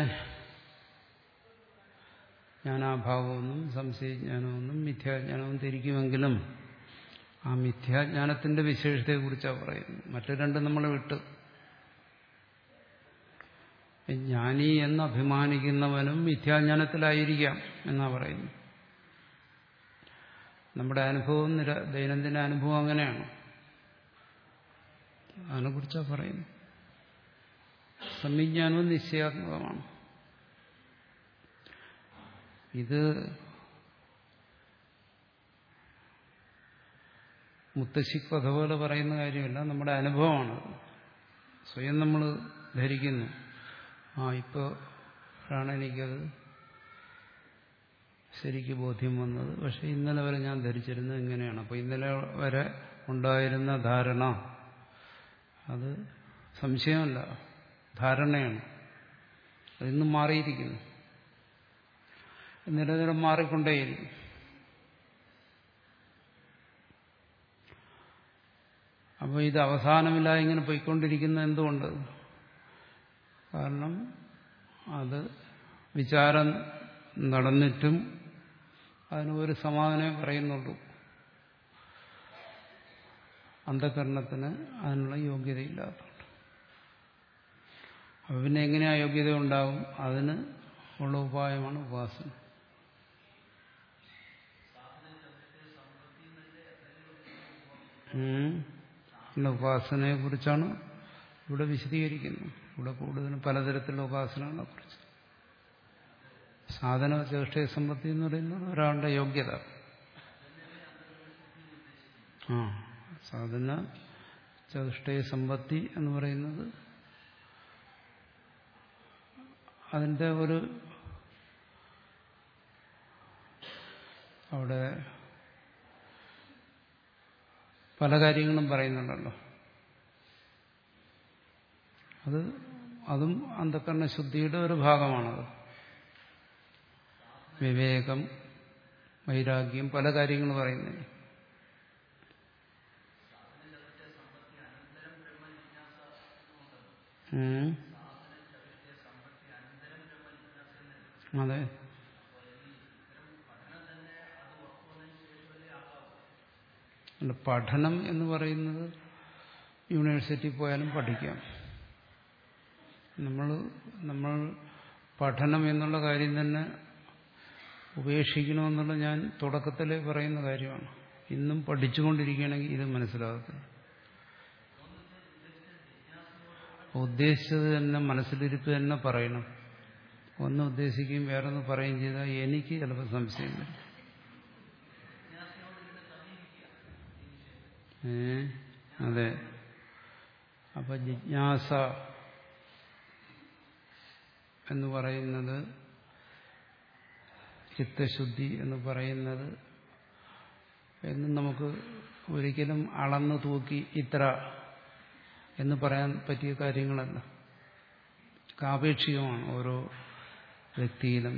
ജ്ഞാനാഭാവമെന്നും സംശയജ്ഞാനമെന്നും മിഥ്യാജ്ഞാനവും തിരിക്കുമെങ്കിലും ആ മിഥ്യാജ്ഞാനത്തിന്റെ വിശേഷതയെക്കുറിച്ചാണ് പറയുന്നത് മറ്റു രണ്ടും നമ്മൾ വിട്ട് ജ്ഞാനി എന്ന് അഭിമാനിക്കുന്നവനും മിഥ്യാജ്ഞാനത്തിലായിരിക്കാം എന്നാ പറയുന്നു നമ്മുടെ അനുഭവം നിര ദൈനംദിന അനുഭവം അങ്ങനെയാണ് അതിനെക്കുറിച്ചാണ് പറയുന്നത് സംവിജ്ഞാനവും നിശ്ചയാത്മകമാണ് ഇത് മുത്തശ്ശി കഥ പോലെ പറയുന്ന കാര്യമല്ല നമ്മുടെ അനുഭവമാണ് സ്വയം നമ്മൾ ധരിക്കുന്നു ആ ഇപ്പോഴാണ് എനിക്കത് ശരിക്ക് ബോധ്യം വന്നത് പക്ഷെ ഇന്നലെ വരെ ഞാൻ ധരിച്ചിരുന്നത് ഇങ്ങനെയാണ് അപ്പോൾ ഇന്നലെ വരെ ഉണ്ടായിരുന്ന ധാരണ അത് സംശയമല്ല ധാരണയാണ് അതിന്നും മാറിയിരിക്കുന്നു നിരന്തരം മാറിക്കൊണ്ടേയിരിക്കും അപ്പോൾ ഇത് അവസാനമില്ലാതെ ഇങ്ങനെ പോയിക്കൊണ്ടിരിക്കുന്ന എന്തുകൊണ്ട് കാരണം അത് വിചാരം നടന്നിട്ടും അതിന് ഒരു സമാധാനമേ പറയുന്നുള്ളൂ അന്ധകരണത്തിന് അതിനുള്ള യോഗ്യതയില്ലാത്തതുകൊണ്ട് അപ്പം പിന്നെ എങ്ങനെയാ യോഗ്യത ഉണ്ടാകും അതിന് ഉള്ള ഉപായമാണ് ഉപാസന ഉം. ഉപാസനയെ കുറിച്ചാണ് ഇവിടെ വിശദീകരിക്കുന്നത് ഇവിടെ കൂടുതലും പലതരത്തിലുള്ള ഉപാസനകളെ കുറിച്ച് സാധന ചേഷ്ടയ സമ്പത്തി എന്ന് പറയുന്നത് ഒരാളുടെ യോഗ്യത ആ സാധന ചേഷ്ടയ സമ്പത്തി എന്ന് പറയുന്നത് അതിൻ്റെ ഒരു അവിടെ പല കാര്യങ്ങളും പറയുന്നുണ്ടല്ലോ അത് അതും അന്ധക്കരണ ശുദ്ധിയുടെ ഒരു ഭാഗമാണത് വിവേകം വൈരാഗ്യം പല കാര്യങ്ങൾ പറയുന്നത് ഉം. അതെ അല്ല പഠനം എന്ന് പറയുന്നത് യൂണിവേഴ്സിറ്റി പോയാലും പഠിക്കാം നമ്മൾ നമ്മൾ പഠനം എന്നുള്ള കാര്യം തന്നെ ഉപേക്ഷിക്കണമെന്നുള്ള ഞാൻ തുടക്കത്തിലേ പറയുന്ന കാര്യമാണ് ഇന്നും പഠിച്ചുകൊണ്ടിരിക്കുകയാണെങ്കിൽ ഇത് മനസ്സിലാകത്തില്ല ഉദ്ദേശിച്ചത് തന്നെ മനസ്സിലിരിപ്പ് തന്നെ പറയണം ഒന്ന് ഉദ്ദേശിക്കുകയും വേറൊന്ന് പറയുകയും ചെയ്താൽ എനിക്ക് ചിലപ്പോൾ സംശയം വരും ഏ അതെ അപ്പൊ ജിജ്ഞാസ എന്ന് പറയുന്നത് ചിത്തശുദ്ധി എന്ന് പറയുന്നത് എന്നും നമുക്ക് ഒരിക്കലും അളന്നു തൂക്കി ഇത്ര എന്ന് പറയാൻ പറ്റിയ കാര്യങ്ങളല്ല കാപേക്ഷികമാണ് ഓരോ വ്യക്തിയിലും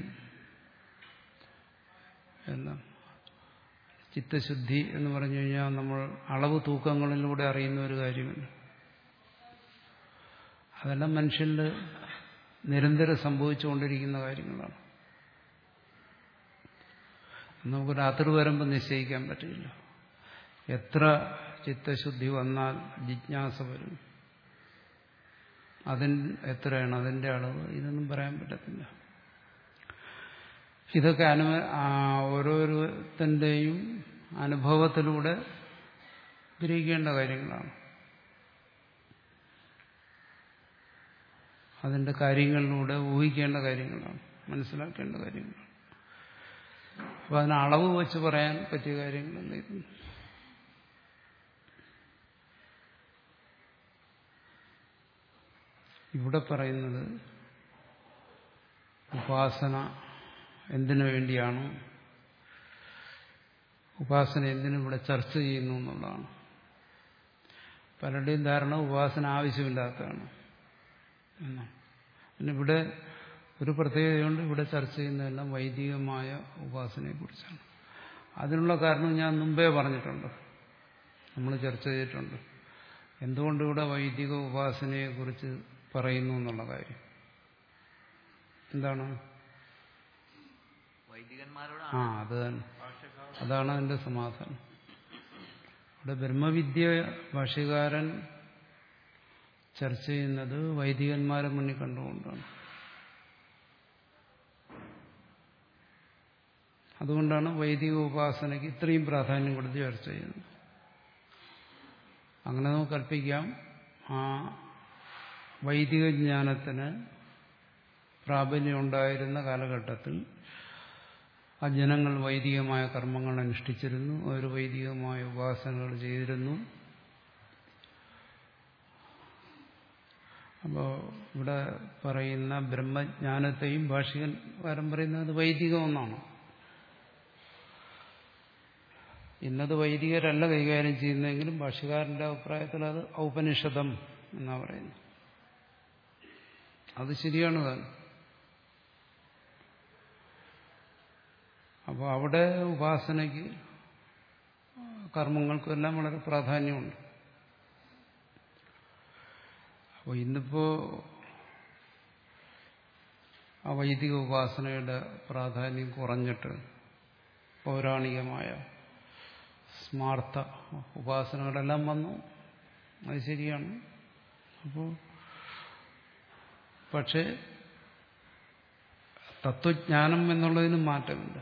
എല്ലാം ചിത്തശുദ്ധി എന്ന് പറഞ്ഞു കഴിഞ്ഞാൽ നമ്മൾ അളവ് തൂക്കങ്ങളിലൂടെ അറിയുന്ന ഒരു കാര്യമല്ല അതെല്ലാം മനുഷ്യനിൽ നിരന്തരം സംഭവിച്ചുകൊണ്ടിരിക്കുന്ന കാര്യങ്ങളാണ് നമുക്ക് രാത്രി വരുമ്പോൾ നിശ്ചയിക്കാൻ പറ്റില്ല എത്ര ചിത്തശുദ്ധി വന്നാൽ ജിജ്ഞാസ വരും അതിന് എത്രയാണ് അതിന്റെ അളവ് ഇതൊന്നും പറയാൻ പറ്റത്തില്ല ഇതൊക്കെ അനു ഓരോരുത്തന്റെയും അനുഭവത്തിലൂടെ ഗ്രഹിക്കേണ്ട കാര്യങ്ങളാണ് അതിന്റെ കാര്യങ്ങളിലൂടെ ഊഹിക്കേണ്ട കാര്യങ്ങളാണ് മനസ്സിലാക്കേണ്ട കാര്യങ്ങളാണ് അപ്പൊ അതിന് അളവ് വെച്ച് പറയാൻ പറ്റിയ കാര്യങ്ങളല്ല ഇത് ഇവിടെ പറയുന്നത് ഉപാസന എന്തിനു വേണ്ടിയാണ് ഉപാസന എന്തിനും ഇവിടെ ചർച്ച ചെയ്യുന്നു എന്നുള്ളതാണ് പലരുടെയും ധാരണ ഉപാസന ആവശ്യമില്ലാത്തതാണ് എന്നാണ് പിന്നെ ഇവിടെ ഒരു പ്രത്യേകതയുണ്ട് ഇവിടെ ചർച്ച ചെയ്യുന്നതെല്ലാം വൈദികമായ ഉപാസനയെക്കുറിച്ചാണ് അതിനുള്ള കാരണം ഞാൻ മുമ്പേ പറഞ്ഞിട്ടുണ്ട് നമ്മൾ ചർച്ച ചെയ്തിട്ടുണ്ട് എന്തുകൊണ്ട് ഇവിടെ വൈദിക ഉപാസനയെക്കുറിച്ച് പറയുന്നു എന്നുള്ള കാര്യം എന്താണ് വൈദികന്മാരോടാണ് ആ അത് തന്നെ അതാണ് അതിന്റെ സമാധാനം ഇവിടെ ബ്രഹ്മവിദ്യ ഭാഷ്യകാരൻ ചർച്ച ചെയ്യുന്നത് വൈദികന്മാരെ മുന്നിൽ കണ്ടുകൊണ്ടാണ് അതുകൊണ്ടാണ് വൈദിക ഉപാസനയ്ക്ക് ഇത്രയും പ്രാധാന്യം കൊടുത്ത് ചർച്ച ചെയ്യുന്നത് അങ്ങനെ നമുക്ക് കൽപ്പിക്കാം ആ വൈദിക ജ്ഞാനത്തിന് പ്രാബല്യം ഉണ്ടായിരുന്ന കാലഘട്ടത്തിൽ ആ ജനങ്ങൾ വൈദികമായ കർമ്മങ്ങൾ അനുഷ്ഠിച്ചിരുന്നു അവർ വൈദികമായ ഉപാസനകൾ ചെയ്തിരുന്നു അപ്പോൾ ഇവിടെ പറയുന്ന ബ്രഹ്മജ്ഞാനത്തെയും ഭാഷികന്മാരൻ പറയുന്നത് അത് വൈദികമെന്നാണ് ഇന്നത് വൈദികരല്ല കൈകാര്യം ചെയ്യുന്നതെങ്കിലും ഭാഷകാരന്റെ അഭിപ്രായത്തിൽ അത് ഔപനിഷദം എന്നാ പറയുന്നത് അത് ശരിയാണ് താൻ അപ്പോൾ അവിടെ ഉപാസനയ്ക്ക് കർമ്മങ്ങൾക്കും എല്ലാം വളരെ പ്രാധാന്യമുണ്ട് അപ്പോൾ ഇന്നിപ്പോ ആ വൈദിക ഉപാസനയുടെ പ്രാധാന്യം കുറഞ്ഞിട്ട് പൗരാണികമായ സ്മാർത്ഥ ഉപാസനകളെല്ലാം വന്നു അത് ശരിയാണ് അപ്പോൾ പക്ഷേ തത്വജ്ഞാനം എന്നുള്ളതിന് മാറ്റമില്ല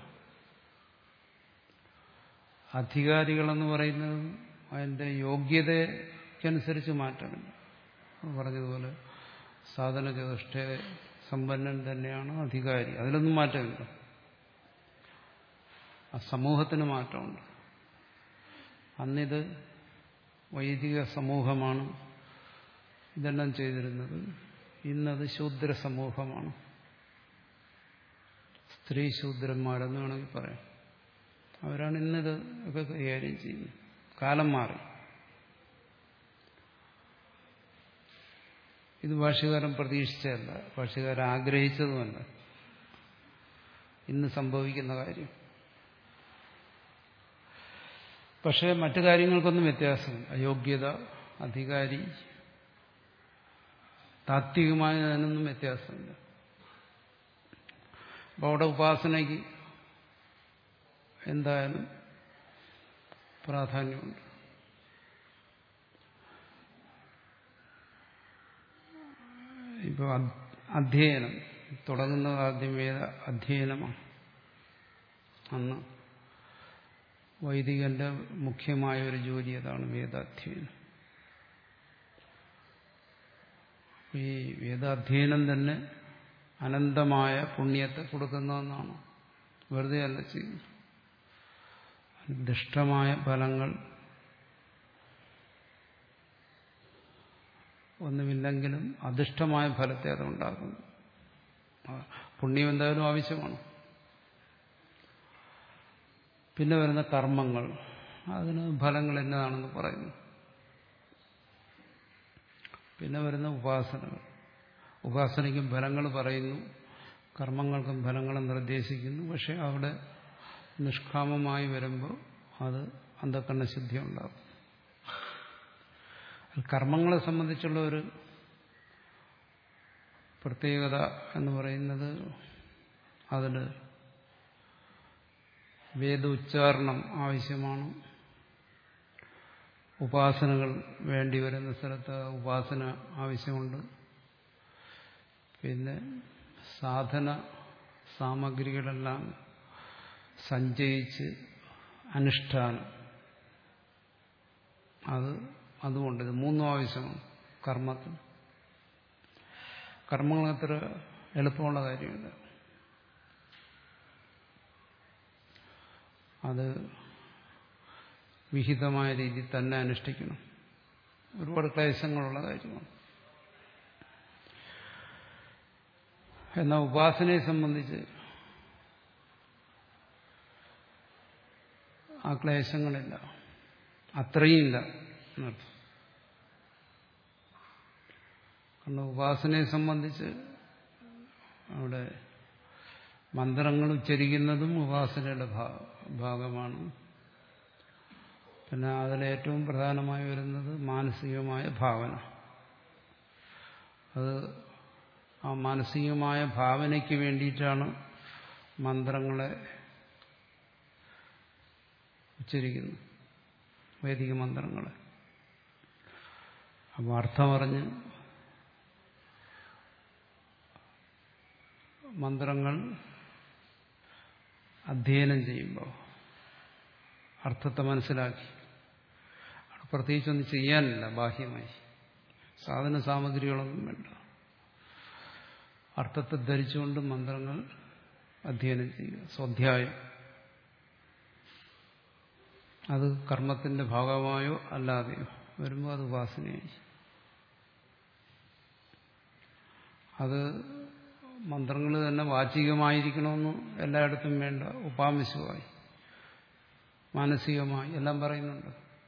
അധികാരികളെന്ന് പറയുന്നത് അതിൻ്റെ യോഗ്യതയ്ക്കനുസരിച്ച് മാറ്റമില്ല പറഞ്ഞതുപോലെ സാധന ചതുഷ്ട സമ്പന്നൻ തന്നെയാണ് അധികാരി അതിലൊന്നും മാറ്റമില്ല ആ സമൂഹത്തിന് മാറ്റമുണ്ട് അന്നിത് വൈദിക സമൂഹമാണ് ഇതെല്ലാം ചെയ്തിരുന്നത് ഇന്നത് ശൂദ്ര സമൂഹമാണ് സ്ത്രീ ശൂദ്രന്മാരെന്ന് വേണമെങ്കിൽ പറയാം അവരാണ് ഇന്നത് ഒക്കെ കൈകാര്യം ചെയ്യുന്നത് കാലം മാറി ഇത് ഭാഷകാരൻ പ്രതീക്ഷിച്ചതല്ല ഭാഷകാരൻ ആഗ്രഹിച്ചതുമല്ല ഇന്ന് സംഭവിക്കുന്ന കാര്യം പക്ഷേ മറ്റു കാര്യങ്ങൾക്കൊന്നും വ്യത്യാസമില്ല അയോഗ്യത അധികാരി താത്വികമായ അതിനൊന്നും വ്യത്യാസമില്ല അപ്പോൾ അവിടെ ഉപാസനയ്ക്ക് എന്തായാലും പ്രാധാന്യമുണ്ട് ഇപ്പോൾ അധ്യയനം തുടങ്ങുന്നത് ആദ്യം വേദ അധ്യയനമാണ് അന്ന് വൈദികന്റെ മുഖ്യമായ ഒരു ജോലി അതാണ് വേദാധ്യയനം ഈ വേദാധ്യയനം തന്നെ അനന്തമായ പുണ്യത്തെ കൊടുക്കുന്നതെന്നാണ് വെറുതെ അല്ല ചെയ്യുന്നത് ദുഷ്ടമായ ഫലങ്ങൾ ഒന്നുമില്ലെങ്കിലും അധിഷ്ഠമായ ഫലത്തെ അതുണ്ടാക്കുന്നു പുണ്യം എന്തായാലും ആവശ്യമാണ് പിന്നെ വരുന്ന കർമ്മങ്ങൾ അതിന് ഫലങ്ങൾ എന്നതാണെന്ന് പറയുന്നു പിന്നെ വരുന്ന ഉപാസനകൾ ഉപാസനയ്ക്കും ഫലങ്ങൾ പറയുന്നു കർമ്മങ്ങൾക്കും ഫലങ്ങൾ നിർദ്ദേശിക്കുന്നു പക്ഷെ അവിടെ നിഷ്കാമമായി വരുമ്പോൾ അത് അന്ധക്കണ്ണശുദ്ധി ഉണ്ടാകും കർമ്മങ്ങളെ സംബന്ധിച്ചുള്ള ഒരു പ്രത്യേകത എന്ന് പറയുന്നത് അതിൽ വേദ ഉച്ചാരണം ആവശ്യമാണ് ഉപാസനകൾ വേണ്ടി വരുന്ന സ്ഥലത്ത് ഉപാസന ആവശ്യമുണ്ട് പിന്നെ സാധന സാമഗ്രികളെല്ലാം സഞ്ചയിച്ച് അനുഷ്ഠാനം അത് അതുകൊണ്ട് ഇത് മൂന്നും ആവശ്യമാണ് കർമ്മത്തിന് കർമ്മങ്ങൾ അത്ര എളുപ്പമുള്ള കാര്യമില്ല അത് വിഹിതമായ രീതിയിൽ തന്നെ അനുഷ്ഠിക്കണം ഒരുപാട് ക്ലേശങ്ങളുള്ള കാര്യമാണ് എന്നാൽ ഉപാസനയെ സംബന്ധിച്ച് ആ ക്ലേശങ്ങളില്ല അത്രയും ഇല്ല എന്നർത്ഥം കാരണം ഉപാസനയെ സംബന്ധിച്ച് അവിടെ മന്ത്രങ്ങൾ ഉച്ചരിക്കുന്നതും ഉപാസനയുടെ ഭാ- ഭാഗമാണ് പിന്നെ അതിലേറ്റവും പ്രധാനമായി വരുന്നത് മാനസികമായ ഭാവന അത് ആ മാനസികമായ ഭാവനയ്ക്ക് വേണ്ടിയിട്ടാണ് മന്ത്രങ്ങളെ ഉച്ചരിക്കുന്നത് വൈദിക മന്ത്രങ്ങളെ അപ്പോൾ അർത്ഥമറിഞ്ഞ് മന്ത്രങ്ങൾ അധ്യയനം ചെയ്യുമ്പോൾ അർത്ഥത്തെ മനസ്സിലാക്കി അവിടെ പ്രത്യേകിച്ചൊന്നും ചെയ്യാനില്ല ബാഹ്യമായി സാധന സാമഗ്രികളൊന്നും വേണ്ട അർത്ഥത്തെ ധരിച്ചുകൊണ്ട് മന്ത്രങ്ങൾ അധ്യയനം ചെയ്യുക സ്വാധ്യായം അത് കർമ്മത്തിന്റെ ഭാഗമായോ അല്ലാതെയോ വരുമ്പോൾ അത് ഉപാസനയായി അത് മന്ത്രങ്ങൾ തന്നെ വാചികമായിരിക്കണമെന്ന് എല്ലായിടത്തും വേണ്ട ഉപാംശമായി മാനസികമായി എല്ലാം പറയുന്നുണ്ട്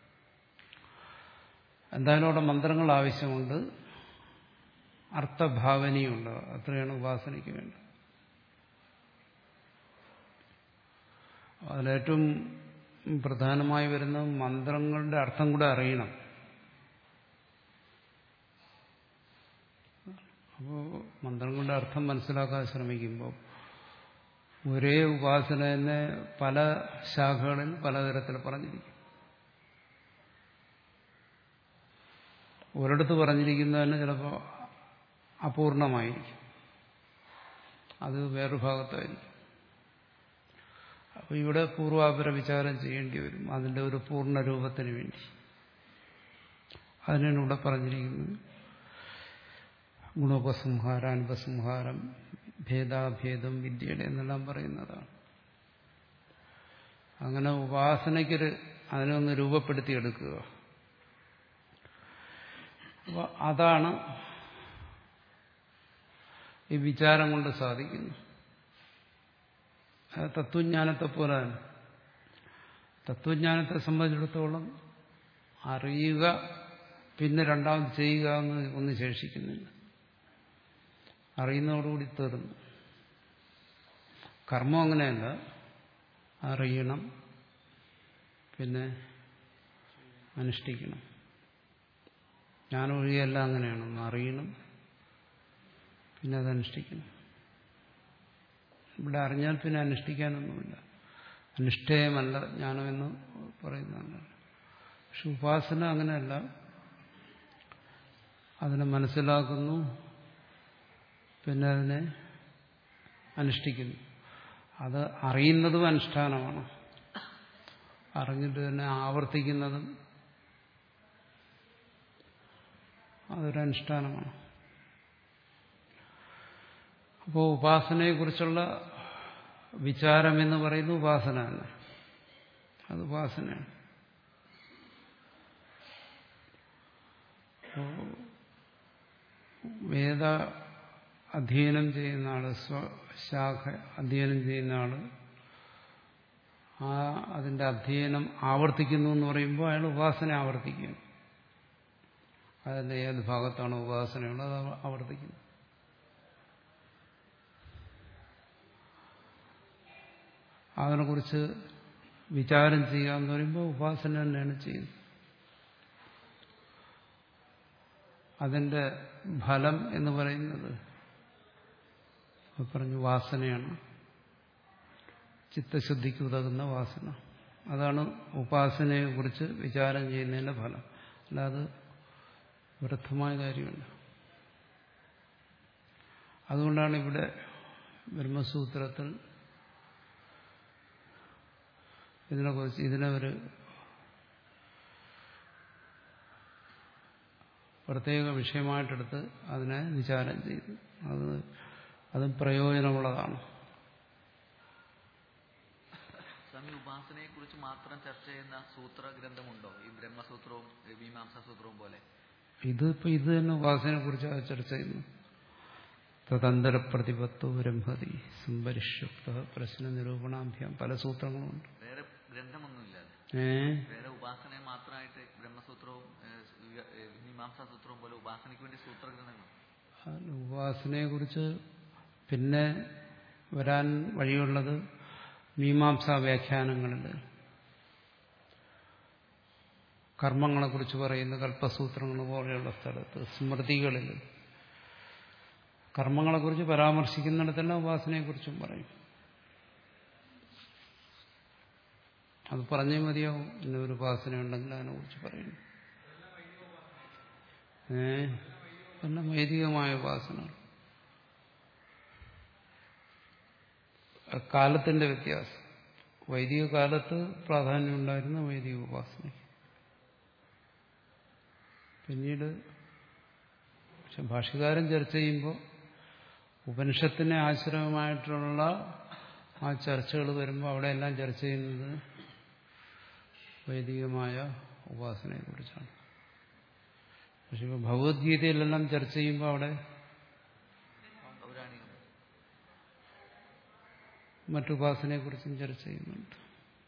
എന്തായാലും അവിടെ മന്ത്രങ്ങൾ ആവശ്യമുണ്ട് അർത്ഥഭാവനയുണ്ട് അത്രയാണ് ഉപാസനയ്ക്ക് വേണ്ടത് അതിലേറ്റവും പ്രധാനമായി വരുന്ന മന്ത്രങ്ങളുടെ അർത്ഥം കൂടെ അറിയണം അപ്പോൾ മന്ത്രങ്ങളുടെ അർത്ഥം മനസ്സിലാക്കാൻ ശ്രമിക്കുമ്പോൾ ഒരേ ഉപാസന തന്നെ പല ശാഖകളിൽ പലതരത്തിൽ പറഞ്ഞിരിക്കും ഒരിടത്ത് പറഞ്ഞിരിക്കുന്നതിന് ചിലപ്പോൾ അപൂർണമായിരിക്കും അത് വേറൊരു ഭാഗത്തായിരിക്കും അപ്പോൾ ഇവിടെ പൂർവാപര വിചാരം ചെയ്യേണ്ടി വരും അതിൻ്റെ ഒരു പൂർണ്ണ രൂപത്തിന് വേണ്ടി അതിനാണ് ഇവിടെ പറഞ്ഞിരിക്കുന്നത് ഗുണോപസംഹാരം അനുപസംഹാരം ഭേദാഭേദം വിദ്യയുടെ എന്നെല്ലാം പറയുന്നതാണ് അങ്ങനെ ഉപാസനയ്ക്കൊരു അതിനെ ഒന്ന് രൂപപ്പെടുത്തിയെടുക്കുക അപ്പോൾ അതാണ് ഈ വിചാരം കൊണ്ട് സാധിക്കുന്നത് അത് തത്വജ്ഞാനത്തെ പോലെ തന്നെ തത്വജ്ഞാനത്തെ സംബന്ധിച്ചിടത്തോളം അറിയുക പിന്നെ രണ്ടാമത് ചെയ്യുക എന്ന് ഒന്നും ശേഷിക്കുന്നില്ല അറിയുന്നതോടുകൂടി തീർന്നു കർമ്മം അങ്ങനെയല്ല അറിയണം പിന്നെ അനുഷ്ഠിക്കണം ജ്ഞാനമൊഴികെല്ലാം അങ്ങനെയാണ് ഒന്ന് അറിയണം പിന്നെ അത് അനുഷ്ഠിക്കണം ഇവിടെ അറിഞ്ഞാൽ പിന്നെ അനുഷ്ഠിക്കാനൊന്നുമില്ല അനുഷ്ഠേയമല്ല ജ്ഞാനമെന്ന് പറയുന്നതാണ് പക്ഷെ ഉപാസന അങ്ങനെയല്ല അതിനെ മനസ്സിലാക്കുന്നു പിന്നെ അതിനെ അനുഷ്ഠിക്കുന്നു അത് അറിയുന്നതും അനുഷ്ഠാനമാണ് അറിഞ്ഞിട്ട് തന്നെ ആവർത്തിക്കുന്നതും അതൊരു അനുഷ്ഠാനമാണ് അപ്പോൾ ഉപാസനയെക്കുറിച്ചുള്ള വിചാരം എന്ന് പറയുന്നത് ഉപാസന തന്നെ അത് ഉപാസനയാണ് അപ്പോൾ വേദ അധ്യയനം ചെയ്യുന്ന ആള് സ്വശാഖ അധ്യയനം ചെയ്യുന്ന ആള് ആ അതിന്റെ അധ്യയനം ആവർത്തിക്കുന്നു എന്ന് പറയുമ്പോൾ അയാൾ ഉപാസന ആവർത്തിക്കും അതിന്റെ ഏത് ഭാഗത്താണ് ഉപാസനയുള്ളത് അത് ആവർത്തിക്കുന്നു അതിനെക്കുറിച്ച് വിചാരം ചെയ്യുക എന്ന് പറയുമ്പോൾ ഉപാസന തന്നെയാണ് ചെയ്യുന്നത് അതിന്റെ ഫലം എന്ന് പറയുന്നത് പറഞ്ഞു വാസനയാണ് ചിത്തശുദ്ധിക്ക് ഉതകുന്ന വാസന അതാണ് ഉപാസനയെക്കുറിച്ച് വിചാരം ചെയ്യുന്നതിന്റെ ഫലം അല്ലാതെ വ്യർത്ഥമായ കാര്യമല്ല അതുകൊണ്ടാണ് ഇവിടെ ബ്രഹ്മസൂത്രത്തിൽ ഇതിനെക്കുറിച്ച് ഇതിനെ ഒരു പ്രത്യേക വിഷയമായിട്ടെടുത്ത് അതിനെ വിചാരം ചെയ്തു അത് അതും പ്രയോജനമുള്ളതാണ് സ്വാമി ഉപാസനയെ കുറിച്ച് മാത്രം ചർച്ച ചെയ്യുന്ന സൂത്ര ഗ്രന്ഥമുണ്ടോ ഈ ബ്രഹ്മസൂത്രവും ഈ മീമാംസ സൂത്രവും പോലെ ഇത് ഇപ്പൊ ഇത് തന്നെ ഉപാസനയെ കുറിച്ച് ചർച്ച ചെയ്യുന്നു തദന്തര പ്രതിപത്തോ ബ്രഹ്മതി സംപരിഷുപ്ത പ്രശ്ന നിരൂപണാഭ്യാം പല സൂത്രങ്ങളുമുണ്ട് വേറെ ഗ്രന്ഥമൊന്നുമില്ല ഏ വേറെ ഉപാസനയെ മാത്രമായിട്ട് ബ്രഹ്മസൂത്രവും ഏഹ്, വ്യ- ഏഹ്, മീമാംസാ സൂത്രവും പോലെ ഉപാസനയ്ക്ക് വേണ്ടി സൂത്രഗ്രന്ഥങ്ങൾ ഉപാസനയെ കുറിച്ച് പിന്നെ വരാൻ വഴിയുള്ളത് മീമാംസാ വ്യാഖ്യാനങ്ങളിൽ കർമ്മങ്ങളെക്കുറിച്ച് പറയുന്ന കൽപ്പസൂത്രങ്ങൾ പോലെയുള്ള സ്ഥലത്ത് സ്മൃതികളിൽ കർമ്മങ്ങളെക്കുറിച്ച് പരാമർശിക്കുന്നിടത്തെല്ലാം ഉപാസനയെക്കുറിച്ചും പറയും അത് പറഞ്ഞേ മതിയാവും ഇന്നൊരു ഉപാസന ഉണ്ടെങ്കിൽ അതിനെക്കുറിച്ച് പറയുന്നു ഏ എല്ലാം വൈദികമായ ഉപാസന കാലത്തിന്റെ വ്യത്യാസം വൈദിക കാലത്ത് പ്രാധാന്യം ഉണ്ടായിരുന്ന വൈദിക ഉപാസന പിന്നീട് പക്ഷെ ഭാഷകാരൻ ചർച്ച ചെയ്യുമ്പോൾ ഉപനിഷത്തിനെ ആശ്രമമായിട്ടുള്ള ആ ചർച്ചകൾ വരുമ്പോൾ അവിടെയെല്ലാം ചർച്ച ചെയ്യുന്നത് വൈദികമായ ഉപാസനയെക്കുറിച്ചാണ് പക്ഷെ ഇപ്പോൾ ഭഗവത്ഗീതയിലെല്ലാം ചർച്ച ചെയ്യുമ്പോൾ അവിടെ പൗരാണികം മറ്റുപാസനയെക്കുറിച്ചും ചർച്ച ചെയ്യുന്നുണ്ട്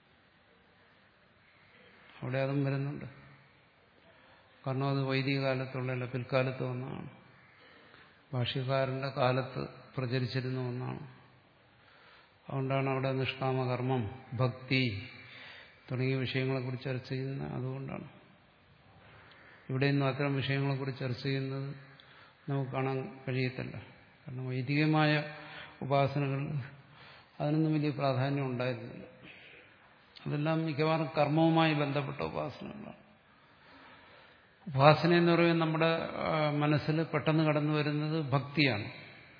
അവിടെ അതും വരുന്നുണ്ട് കാരണം അത് വൈദിക കാലത്തുള്ളതല്ല പിൽക്കാലത്ത് ഒന്നാണ് ഭാഷ്യക്കാരന്റെ കാലത്ത് പ്രചരിച്ചിരുന്ന ഒന്നാണ് അതുകൊണ്ടാണ് അവിടെ നിഷ്കാമകർമ്മം ഭക്തി തുടങ്ങിയ വിഷയങ്ങളെക്കുറിച്ച് ചർച്ച ചെയ്യുന്നത് അതുകൊണ്ടാണ് ഇവിടെ നിന്നും അത്തരം വിഷയങ്ങളെക്കുറിച്ച് ചർച്ച ചെയ്യുന്നത് നമുക്ക് കാണാൻ കഴിയത്തില്ല കാരണം വൈദികമായ ഉപാസനകൾ അതിനൊന്നും വലിയ പ്രാധാന്യം ഉണ്ടായിരുന്നില്ല അതെല്ലാം മിക്കവാറും കർമ്മവുമായി ബന്ധപ്പെട്ട ഉപാസനകളാണ് ഉപാസന എന്ന് പറയുന്നത് നമ്മുടെ ആ, മനസ്സിൽ പെട്ടെന്ന് കടന്നു വരുന്നത് ഭക്തിയാണ്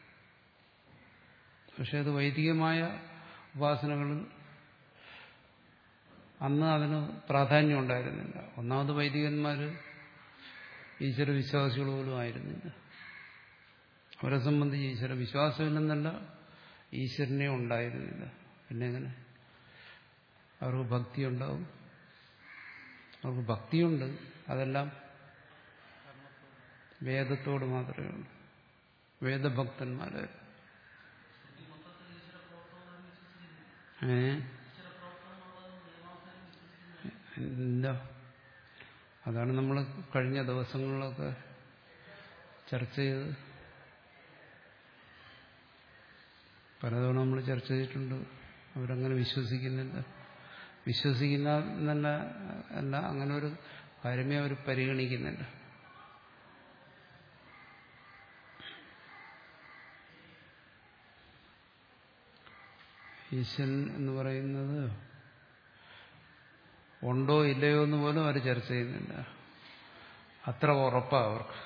പക്ഷെ അത് വൈദികമായ ഉപാസനകളിൽ അന്ന് അതിന് പ്രാധാന്യം ഉണ്ടായിരുന്നില്ല ഒന്നാമത് വൈദികന്മാർ ഈശ്വര വിശ്വാസികൾ പോലും ആയിരുന്നില്ല അവരെ സംബന്ധിച്ച് ഈശ്വര വിശ്വാസമില്ലെന്നല്ല ഈശ്വരനെ ഉണ്ടായിരുന്നില്ല പിന്നെ എങ്ങനെ അവർക്ക് ഭക്തി ഉണ്ടാവും അവർക്ക് ഭക്തിയുണ്ട് അതെല്ലാം വേദത്തോട് മാത്രമേ ഉള്ളൂ വേദഭക്തന്മാരെ ഏ ഇല്ല അതാണ് നമ്മൾ കഴിഞ്ഞ ദിവസങ്ങളിലൊക്കെ ചർച്ച ചെയ്ത് പലതവണ നമ്മൾ ചർച്ച ചെയ്തിട്ടുണ്ട് അവരങ്ങനെ വിശ്വസിക്കുന്നില്ല വിശ്വസിക്കുന്ന എന്നല്ല അല്ല അങ്ങനെ ഒരു കാര്യമേ അവർ പരിഗണിക്കുന്നില്ല ഈശ്വരൻ എന്ന് പറയുന്നത് ഉണ്ടോ ഇല്ലയോ എന്ന് പോലും അവർ ചർച്ച ചെയ്യുന്നില്ല അത്ര ഉറപ്പാ അവർക്ക്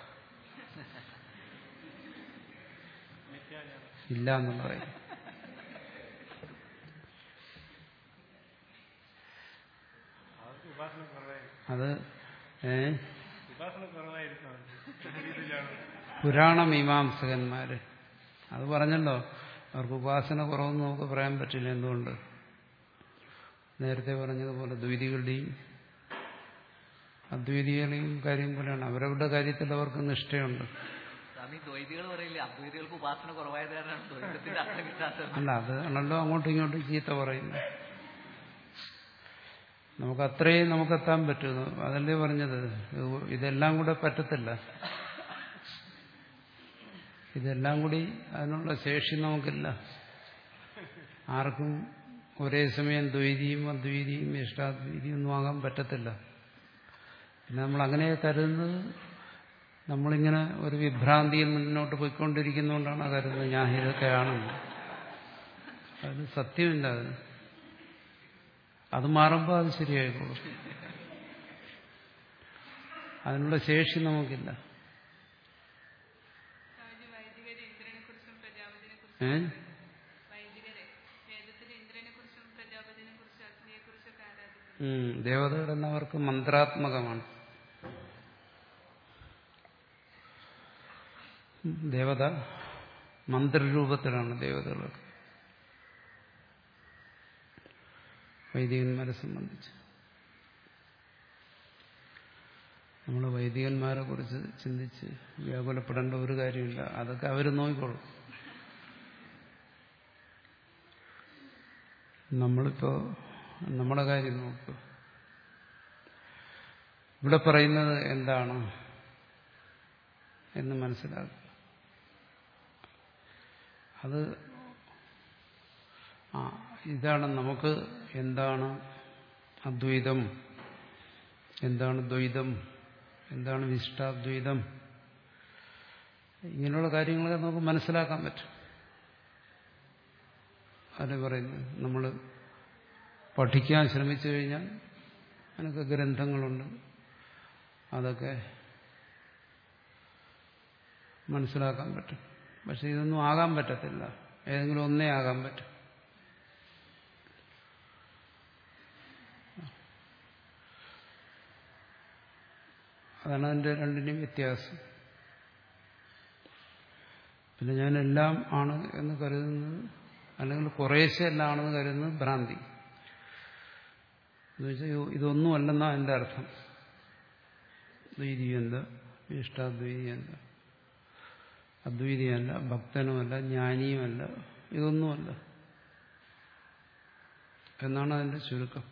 ഇല്ല എന്നുള്ള കാര്യം അത് ഉപാസന കുറവായിരിക്കും അത് ഏ ഉപാസന കുറവായിരിക്കും അവർക്ക്. രീതിയിലാണ് പുരാണ മീമാംസകന്മാര് അത് പറഞ്ഞല്ലോ അവർക്ക് ഉപാസന കുറവെന്ന് നമുക്ക് പറയാൻ പറ്റില്ല എന്തുകൊണ്ട് നേരത്തെ പറഞ്ഞതുപോലെ ദ്വൈതികളുടെയും അദ്വൈതികളുടെയും കാര്യം പോലെയാണ് അവരവരുടെ കാര്യത്തിൽ അവർക്ക് നിഷ്ഠയുണ്ട് സ്വാമി ദ്വൈതികൾ പറയില്ലേ അദ്വൈതികൾക്ക് ഉപാസന കുറവായത് കാരണമാണ് ദ്വൈതത്തിന്റെ അർത്ഥം കിട്ടാത്തത് അല്ല അത് ആണല്ലോ അങ്ങോട്ടും ഇങ്ങോട്ടും ചീത്ത പറയുന്നത് നമുക്ക് അത്രയും നമുക്കെത്താൻ പറ്റുന്നു അതല്ലേ പറഞ്ഞത് ഇത് ഇതെല്ലാം കൂടെ പറ്റത്തില്ല ഇതെല്ലാം കൂടി അതിനുള്ള ശേഷി നമുക്കില്ല ആർക്കും ഒരേ സമയം ദ്വൈതിയും അദ്വൈതിയും ഇഷ്ടാദ്വൈതിയും ഒന്നും ആകാൻ പറ്റത്തില്ല പിന്നെ നമ്മൾ അങ്ങനെ കരുതുന്നത് നമ്മളിങ്ങനെ ഒരു വിഭ്രാന്തിയിൽ മുന്നോട്ട് പോയിക്കൊണ്ടിരിക്കുന്നതുകൊണ്ടാണ് കരുതുന്നത് ഞാൻ ഇതൊക്കെയാണെന്ന് അത് സത്യമില്ല അത് അത് മാറുമ്പോൾ അത് ശരിയായിക്കോളും അതിനുള്ള ശേഷി നമുക്കില്ല സ്വാമിജി വൈദികര് ഇന്ദ്രനെ കുറിച്ചും പ്രജാപതിനെ കുറിച്ചും ഏ വൈദികരെ വേദത്തിൽ ഇന്ദ്രനെ കുറിച്ചും പ്രജാപതിനെ കുറിച്ചും അഗ്നിയെ കുറിച്ചൊക്കെ ആരാധിക്കുന്നു ഉം, ദേവതകളെന്നവർക്ക് മന്ത്രാത്മകമാണ് ഉം, ദേവത മന്ത്രരൂപത്തിലാണ് ദേവതകളൊക്കെ വൈദികന്മാരെ സംബന്ധിച്ച് നമ്മൾ വൈദികന്മാരെ കുറിച്ച് ചിന്തിച്ച് വ്യാകുലപ്പെടേണ്ട ഒരു കാര്യമില്ല അതൊക്കെ അവർ നോക്കിക്കോളും നമ്മളിപ്പോ നമ്മുടെ കാര്യം നോക്കുക ഇവിടെ പറയുന്നത് എന്താണ് എന്ന് മനസ്സിലാക്കുക അത് ആ ഇതാണ് നമുക്ക് എന്താണ് അദ്വൈതം എന്താണ് ദ്വൈതം എന്താണ് വിശിഷ്ടാദ്വൈതം ഇങ്ങനെയുള്ള കാര്യങ്ങളൊക്കെ നമുക്ക് മനസ്സിലാക്കാൻ പറ്റും അത് പറയുന്നത് നമ്മൾ പഠിക്കാൻ ശ്രമിച്ചു കഴിഞ്ഞാൽ അതിനൊക്കെ ഗ്രന്ഥങ്ങളുണ്ട് അതൊക്കെ മനസ്സിലാക്കാൻ പറ്റും പക്ഷെ ഇതൊന്നും ആകാൻ പറ്റത്തില്ല ഏതെങ്കിലും ഒന്നേ ആകാൻ പറ്റും അതാണ് അതിൻ്റെ രണ്ടിൻ്റെയും വ്യത്യാസം പിന്നെ ഞാൻ എല്ലാം ആണ് എന്ന് കരുതുന്നത് അല്ലെങ്കിൽ കുറേശ്ശെ എല്ലാം ആണെന്ന് കരുതുന്നത് ഭ്രാന്തി എന്ന് വെച്ചാൽ ഇതൊന്നും അല്ലെന്നാ എൻ്റെ അർത്ഥം ദ്വൈതിയും എന്താ ഇഷ്ടാദ്വൈതി എന്താ അദ്വൈതിയല്ല ഭക്തനുമല്ല ജ്ഞാനിയുമല്ല ഇതൊന്നുമല്ല എന്നാണ് അതിൻ്റെ ചുരുക്കം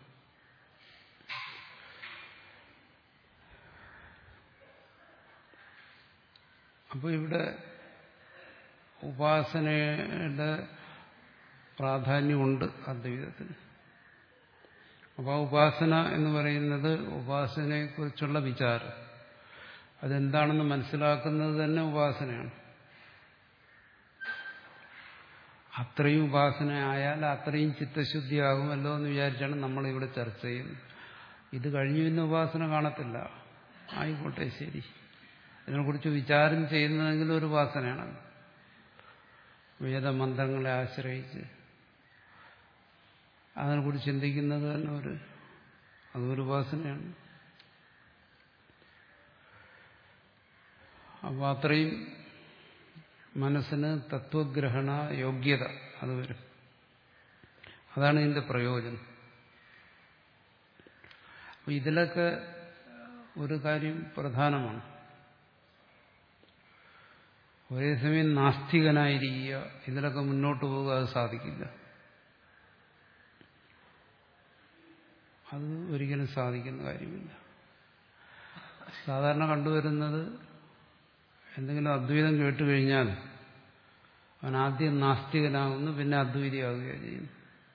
അപ്പോൾ ഇവിടെ ഉപാസനയുടെ പ്രാധാന്യമുണ്ട് അദ്വൈതത്തിന് അപ്പോൾ ആ ഉപാസന എന്ന് പറയുന്നത് ഉപാസനയെക്കുറിച്ചുള്ള വിചാരം അതെന്താണെന്ന് മനസ്സിലാക്കുന്നത് തന്നെ ഉപാസനയാണ് അത്രയും ഉപാസന ആയാൽ അത്രയും ചിത്തശുദ്ധിയാകുമല്ലോ എന്ന് വിചാരിച്ചാണ് നമ്മളിവിടെ ചർച്ച ചെയ്യുന്നത് ഇത് കഴിഞ്ഞു പിന്നെ ഉപാസന കാണത്തില്ല ആയിക്കോട്ടെ ശരി ഇതിനെക്കുറിച്ച് വിചാരം ചെയ്യുന്നതെങ്കിലും ഒരു ഉപാസനയാണ് വേദമന്ത്രങ്ങളെ ആശ്രയിച്ച് അതിനെക്കുറിച്ച് ചിന്തിക്കുന്നത് തന്നെ ഒരു അതൊരു ഉപാസനയാണ് അപ്പോൾ അത്രയും മനസ്സിന് തത്വഗ്രഹണ യോഗ്യത അത് വരും അതാണ് ഇതിന്റെ പ്രയോജനം അപ്പോൾ ഇതിലൊക്കെ ഒരു കാര്യം പ്രധാനമാണ് ഒരേ സമയം നാസ്തികനായിരിക്കുക ഇതിലൊക്കെ മുന്നോട്ട് പോവുക അത് സാധിക്കില്ല അത് ഒരിക്കലും സാധിക്കുന്ന കാര്യമില്ല സാധാരണ കണ്ടുവരുന്നത് എന്തെങ്കിലും അദ്വൈതം കേട്ട് കഴിഞ്ഞാൽ അവൻ ആദ്യം നാസ്തികനാകുന്നു പിന്നെ അദ്വൈതിയാവുകയാണ് ചെയ്യുന്നു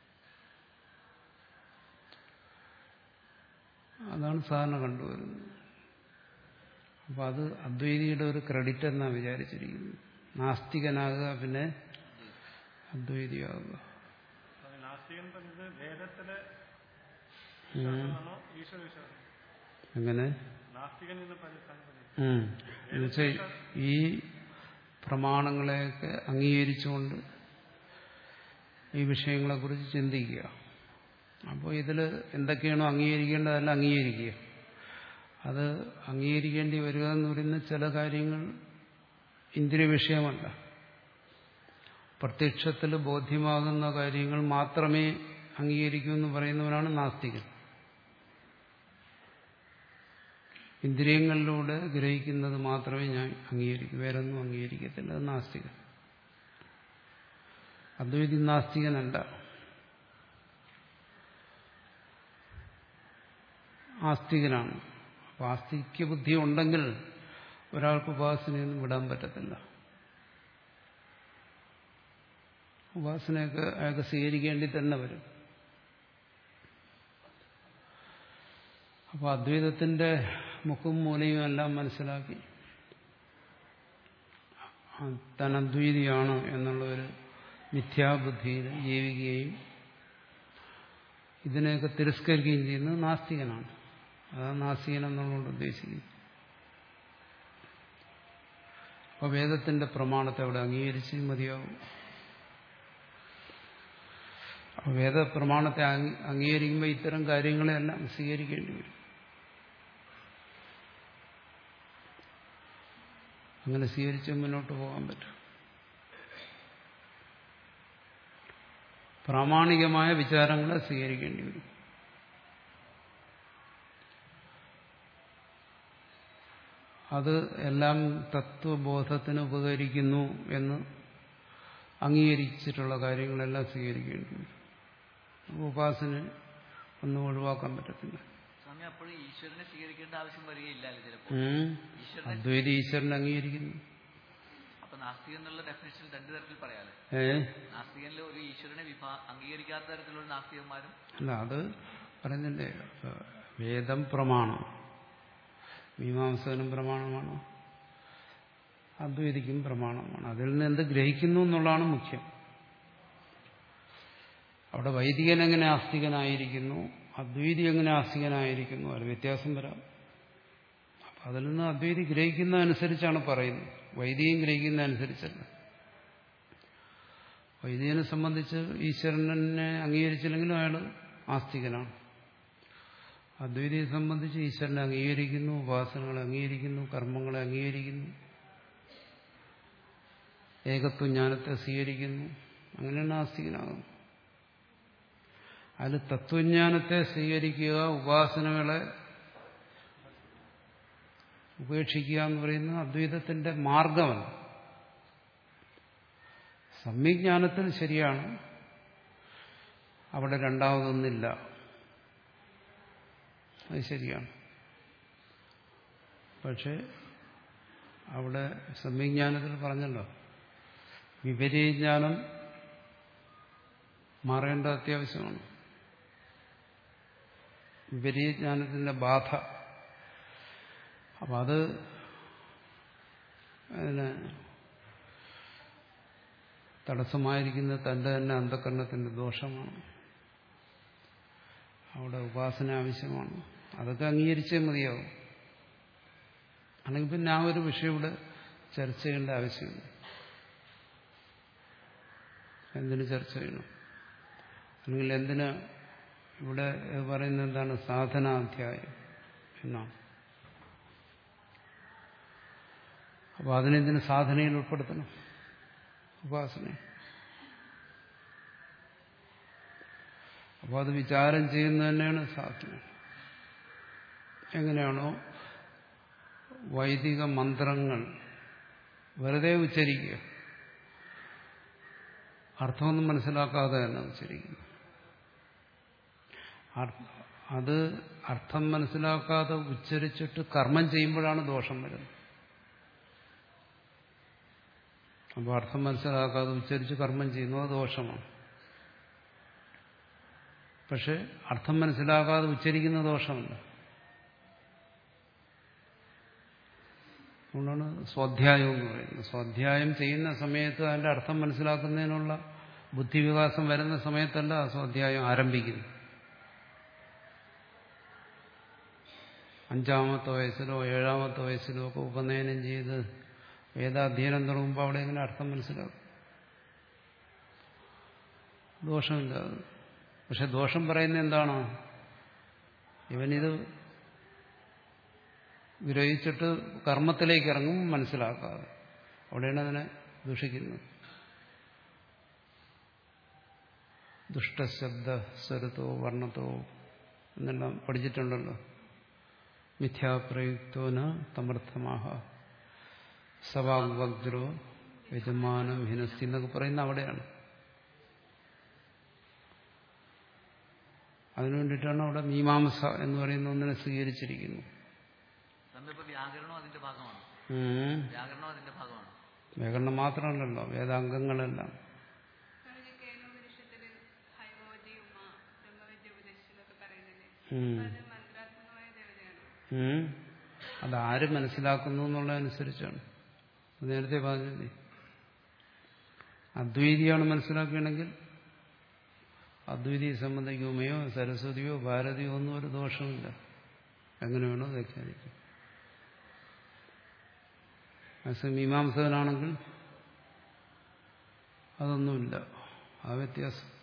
അതാണ് സാധാരണ കണ്ടുവരുന്നത് അപ്പൊ അത് അദ്വൈതിയുടെ ഒരു ക്രെഡിറ്റ് എന്നാണ് വിചാരിച്ചിരിക്കുന്നത് നാസ്തികനാകുക പിന്നെ അദ്വൈതിയാകുക അത് നാസ്തികൻ പറഞ്ഞത് വേദത്തിലെ ഉം. ആണോ ഈശ്വര വിശ്വാസം അങ്ങനെ നാസ്തികൻ എന്ന് പറഞ്ഞ ഉം. എന്നുവെച്ചാൽ ഈ പ്രമാണങ്ങളെയൊക്കെ അംഗീകരിച്ചുകൊണ്ട് ഈ വിഷയങ്ങളെക്കുറിച്ച് ചിന്തിക്കുക അപ്പോൾ ഇതിൽ എന്തൊക്കെയാണോ അംഗീകരിക്കേണ്ടതെല്ലാം അംഗീകരിക്കുക അത് അംഗീകരിക്കേണ്ടി വരിക എന്ന് പറയുന്ന ചില കാര്യങ്ങൾ ഇന്ദ്രിയ വിഷയമല്ല പ്രത്യക്ഷത്തിൽ ബോധ്യമാകുന്ന കാര്യങ്ങൾ മാത്രമേ അംഗീകരിക്കൂ എന്ന് പറയുന്നവരാണ് നാസ്തികൻ ഇന്ദ്രിയങ്ങളിലൂടെ ഗ്രഹിക്കുന്നത് മാത്രമേ ഞാൻ അംഗീകരിക്കൂ വേറൊന്നും അംഗീകരിക്കത്തില്ല അത് നാസ്തികൻ അദ്വൈതി നാസ്തികനല്ല ആസ്തികനാണ് അപ്പൊ ആസ്തിക്യ ബുദ്ധി ഉണ്ടെങ്കിൽ ഒരാൾക്ക് ഉപാസനയൊന്നും വിടാൻ പറ്റത്തില്ല ഉപാസനയൊക്കെ അയാൾക്ക് സ്വീകരിക്കേണ്ടി തന്നെ വരും അപ്പോൾ അദ്വൈതത്തിന്റെ മുഖവും മൂലയും എല്ലാം മനസ്സിലാക്കി താൻ അദ്വൈതിയാണ് എന്നുള്ള ഒരു മിഥ്യാബുദ്ധിയിൽ ജീവിക്കുകയും ഇതിനെയൊക്കെ തിരസ്കരിക്കുകയും ചെയ്യുന്നത് നാസ്തികനാണ് അതാണ് നാസ്തികൻ എന്നുള്ളത് ഉദ്ദേശിക്കുന്നത് അപ്പോൾ വേദത്തിന്റെ പ്രമാണത്തെ അവിടെ അംഗീകരിച്ച് മതിയാവും അപ്പോൾ വേദപ്രമാണത്തെ അംഗീ- അംഗീകരിക്കുമ്പോൾ ഇത്തരം കാര്യങ്ങളെല്ലാം സ്വീകരിക്കേണ്ടി വരും അങ്ങനെ സ്വീകരിച്ച് മുന്നോട്ട് പോകാൻ പറ്റും പ്രാമാണികമായ വിചാരങ്ങളെ സ്വീകരിക്കേണ്ടി വരും അത് എല്ലാം തത്വബോധത്തിന് ഉപകരിക്കുന്നു എന്ന് അംഗീകരിച്ചിട്ടുള്ള കാര്യങ്ങളെല്ലാം സ്വീകരിക്കേണ്ടി വരും അപ്പോൾ ഉപാസന ഒന്നും ഒഴിവാക്കാൻ പറ്റത്തില്ല സ്വാമി സ്വാമി അപ്പോഴും ഈശ്വരനെ സ്വീകരിക്കേണ്ട ആവശ്യം വരികയില്ലല്ലോ ചിലപ്പോൾ ഉം. ഈശ്വരനെ അദ്വൈതി ഈശ്വരനെ അംഗീകരിക്കുന്നു അപ്പൊ നാസ്തികൻ എന്നുള്ള ഡെഫിനേഷൻ രണ്ടു തരത്തിൽ പറയാലോ ഏ നാസ്തികനിൽ ഒരു ഈശ്വരനെ വിഭാ അംഗീകരിക്കാത്ത തരത്തിലുള്ള നാസ്തികന്മാരും അല്ല അത് പറയുന്നില്ലേ ഇപ്പൊ വേദം പ്രമാണം മീമാംസകനും പ്രമാണമാണ് അദ്വൈതിക്കും പ്രമാണമാണ് അതിൽ നിന്ന് എന്ത് ഗ്രഹിക്കുന്നു എന്നുള്ളതാണ് മുഖ്യം അവിടെ വൈദികൻ എങ്ങനെ ആസ്തികനായിരിക്കുന്നു അദ്വൈതി എങ്ങനെ ആസ്തികനായിരിക്കുന്നു അത് വ്യത്യാസം വരാം അപ്പൊ അതിൽ നിന്ന് അദ്വൈതി ഗ്രഹിക്കുന്നതനുസരിച്ചാണ് പറയുന്നത് വൈദികൻ ഗ്രഹിക്കുന്നതനുസരിച്ചല്ല വൈദികനെ സംബന്ധിച്ച് ഈശ്വരനെ അംഗീകരിച്ചില്ലെങ്കിലും അയാൾ ആസ്തികനാണ് അദ്വൈതിയെ സംബന്ധിച്ച് ഈശ്വരനെ അംഗീകരിക്കുന്നു ഉപാസനകളെ അംഗീകരിക്കുന്നു കർമ്മങ്ങളെ അംഗീകരിക്കുന്നു ഏകത്വ ജ്ഞാനത്തെ സ്വീകരിക്കുന്നു അങ്ങനെയാണ് ആസ്തികനാകുന്നത് അതിൽ തത്വജ്ഞാനത്തെ സ്വീകരിക്കുക ഉപാസനകളെ ഉപേക്ഷിക്കുക എന്ന് പറയുന്നത് അദ്വൈതത്തിന്റെ മാർഗമല്ല സമ്യജ്ഞാനത്തിൽ ശരിയാണ് അവിടെ രണ്ടാമതൊന്നില്ല അത് ശരിയാണ് പക്ഷെ അവിടെ സമ്യജ്ഞാനത്തിൽ പറഞ്ഞല്ലോ വിപരീജ്ഞാനം മാറേണ്ട അത്യാവശ്യമാണ് വിപരീജ്ഞാനത്തിന്റെ ബാധ അപ്പം അത് അതിന് തടസ്സമായിരിക്കുന്ന തന്റെ തന്നെ അന്ധകരണത്തിന്റെ ദോഷമാണ് അവിടെ ഉപാസന ആവശ്യമാണ് അതൊക്കെ അംഗീകരിച്ചേ മതിയാവും അല്ലെങ്കിൽ പിന്നെ ആ ഒരു വിഷയം ഇവിടെ ചർച്ച ചെയ്യേണ്ട ആവശ്യമില്ല എന്തിന് ചർച്ച ചെയ്യണം അല്ലെങ്കിൽ എന്തിന് ഇവിടെ പറയുന്നത് എന്താണ് സാധനാധ്യായം എന്നാണ് അപ്പോൾ അതിനെന്തിന് സാധനയിൽ ഉൾപ്പെടുത്തണം ഉപാസന അപ്പോൾ അത് വിചാരം ചെയ്യുന്നത് തന്നെയാണ് സാധന എങ്ങനെയാണോ വൈദിക മന്ത്രങ്ങൾ വെറുതെ ഉച്ചരിക്കുക അർത്ഥമൊന്നും മനസ്സിലാക്കാതെ തന്നെ ഉച്ചരിക്കുന്നു അത് അർത്ഥം മനസ്സിലാക്കാതെ ഉച്ചരിച്ചിട്ട് കർമ്മം ചെയ്യുമ്പോഴാണ് ദോഷം വരുന്നത് അപ്പോൾ അർത്ഥം മനസ്സിലാക്കാതെ ഉച്ചരിച്ച് കർമ്മം ചെയ്യുന്നു അത് ദോഷമാണ് പക്ഷെ അർത്ഥം മനസ്സിലാക്കാതെ ഉച്ചരിക്കുന്ന ദോഷമല്ല അതുകൊണ്ടാണ് സ്വാധ്യായം എന്ന് പറയുന്നത് സ്വാധ്യായം ചെയ്യുന്ന സമയത്ത് അതിന്റെ അർത്ഥം മനസ്സിലാക്കുന്നതിനുള്ള ബുദ്ധിവികാസം വരുന്ന സമയത്തല്ല ആ സ്വാധ്യായം ആരംഭിക്കുന്നു അഞ്ചാമത്തെ വയസ്സിലോ ഏഴാമത്തെ വയസ്സിലോ ഒക്കെ ഉപനയനം ചെയ്ത് വേദാധ്യയനം തുടങ്ങുമ്പോൾ അവിടെ എങ്ങനെ അർത്ഥം മനസ്സിലാക്കും ദോഷമില്ല അത് പക്ഷെ ദോഷം പറയുന്നത് എന്താണോ ഇവനിത് ഗ്രഹിച്ചിട്ട് കർമ്മത്തിലേക്ക് ഇറങ്ങും മനസ്സിലാക്കാതെ അവിടെയാണ് അതിനെ ദൂഷിക്കുന്നത് ദുഷ്ടശബ്ദ സ്വരത്തോ വർണ്ണത്തോ എന്നെല്ലാം പഠിച്ചിട്ടുണ്ടല്ലോ മിഥ്യാപ്രയുക്തോന തമർത്ഥമാഹ സവാഗ്വജ്രോ യജമാനം ഹിനസ്തി എന്നൊക്കെ പറയുന്ന അവിടെയാണ് അതിനുവേണ്ടിയിട്ടാണ് അവിടെ മീമാംസ എന്ന് പറയുന്ന ഒന്നിനെ സ്വീകരിച്ചിരിക്കുന്നത് ഇപ്പൊ വ്യാകരണം അതിന്റെ ഭാഗമാണ് ഉം. വ്യാകരണം അതിന്റെ ഭാഗമാണ് വ്യാകരണം മാത്രമല്ലല്ലോ വേദാംഗങ്ങളെല്ലാം സ്വാമിജി കേനോപനിഷത്തില് ഹൈവോജി ഉമ ബ്രഹ്മവിദ്യ ഉപദേശിച്ചതൊക്കെ പറയുന്നില്ലേ ഉം. അത് മന്ത്രാത്മകമായ ദേവതയാണ് ഉം. അതാര് മനസ്സിലാക്കുന്നു എന്നുള്ളതനുസരിച്ചാണ് അത് നേരത്തെ പറഞ്ഞില്ലേ അദ്വൈതിയാണ് മനസ്സിലാക്കുകയാണെങ്കിൽ അദ്വൈതിയെ സംബന്ധിച്ച് ഉമയോ സരസ്വതിയോ ഭാരതിയോ ഒന്നും ഒരു ദോഷമില്ല എങ്ങനെ വേണോ വ്യാഖ്യാനിക്കും അസ മീമാംസകനാണെങ്കിൽ അതൊന്നുമില്ല ആ വ്യത്യാസം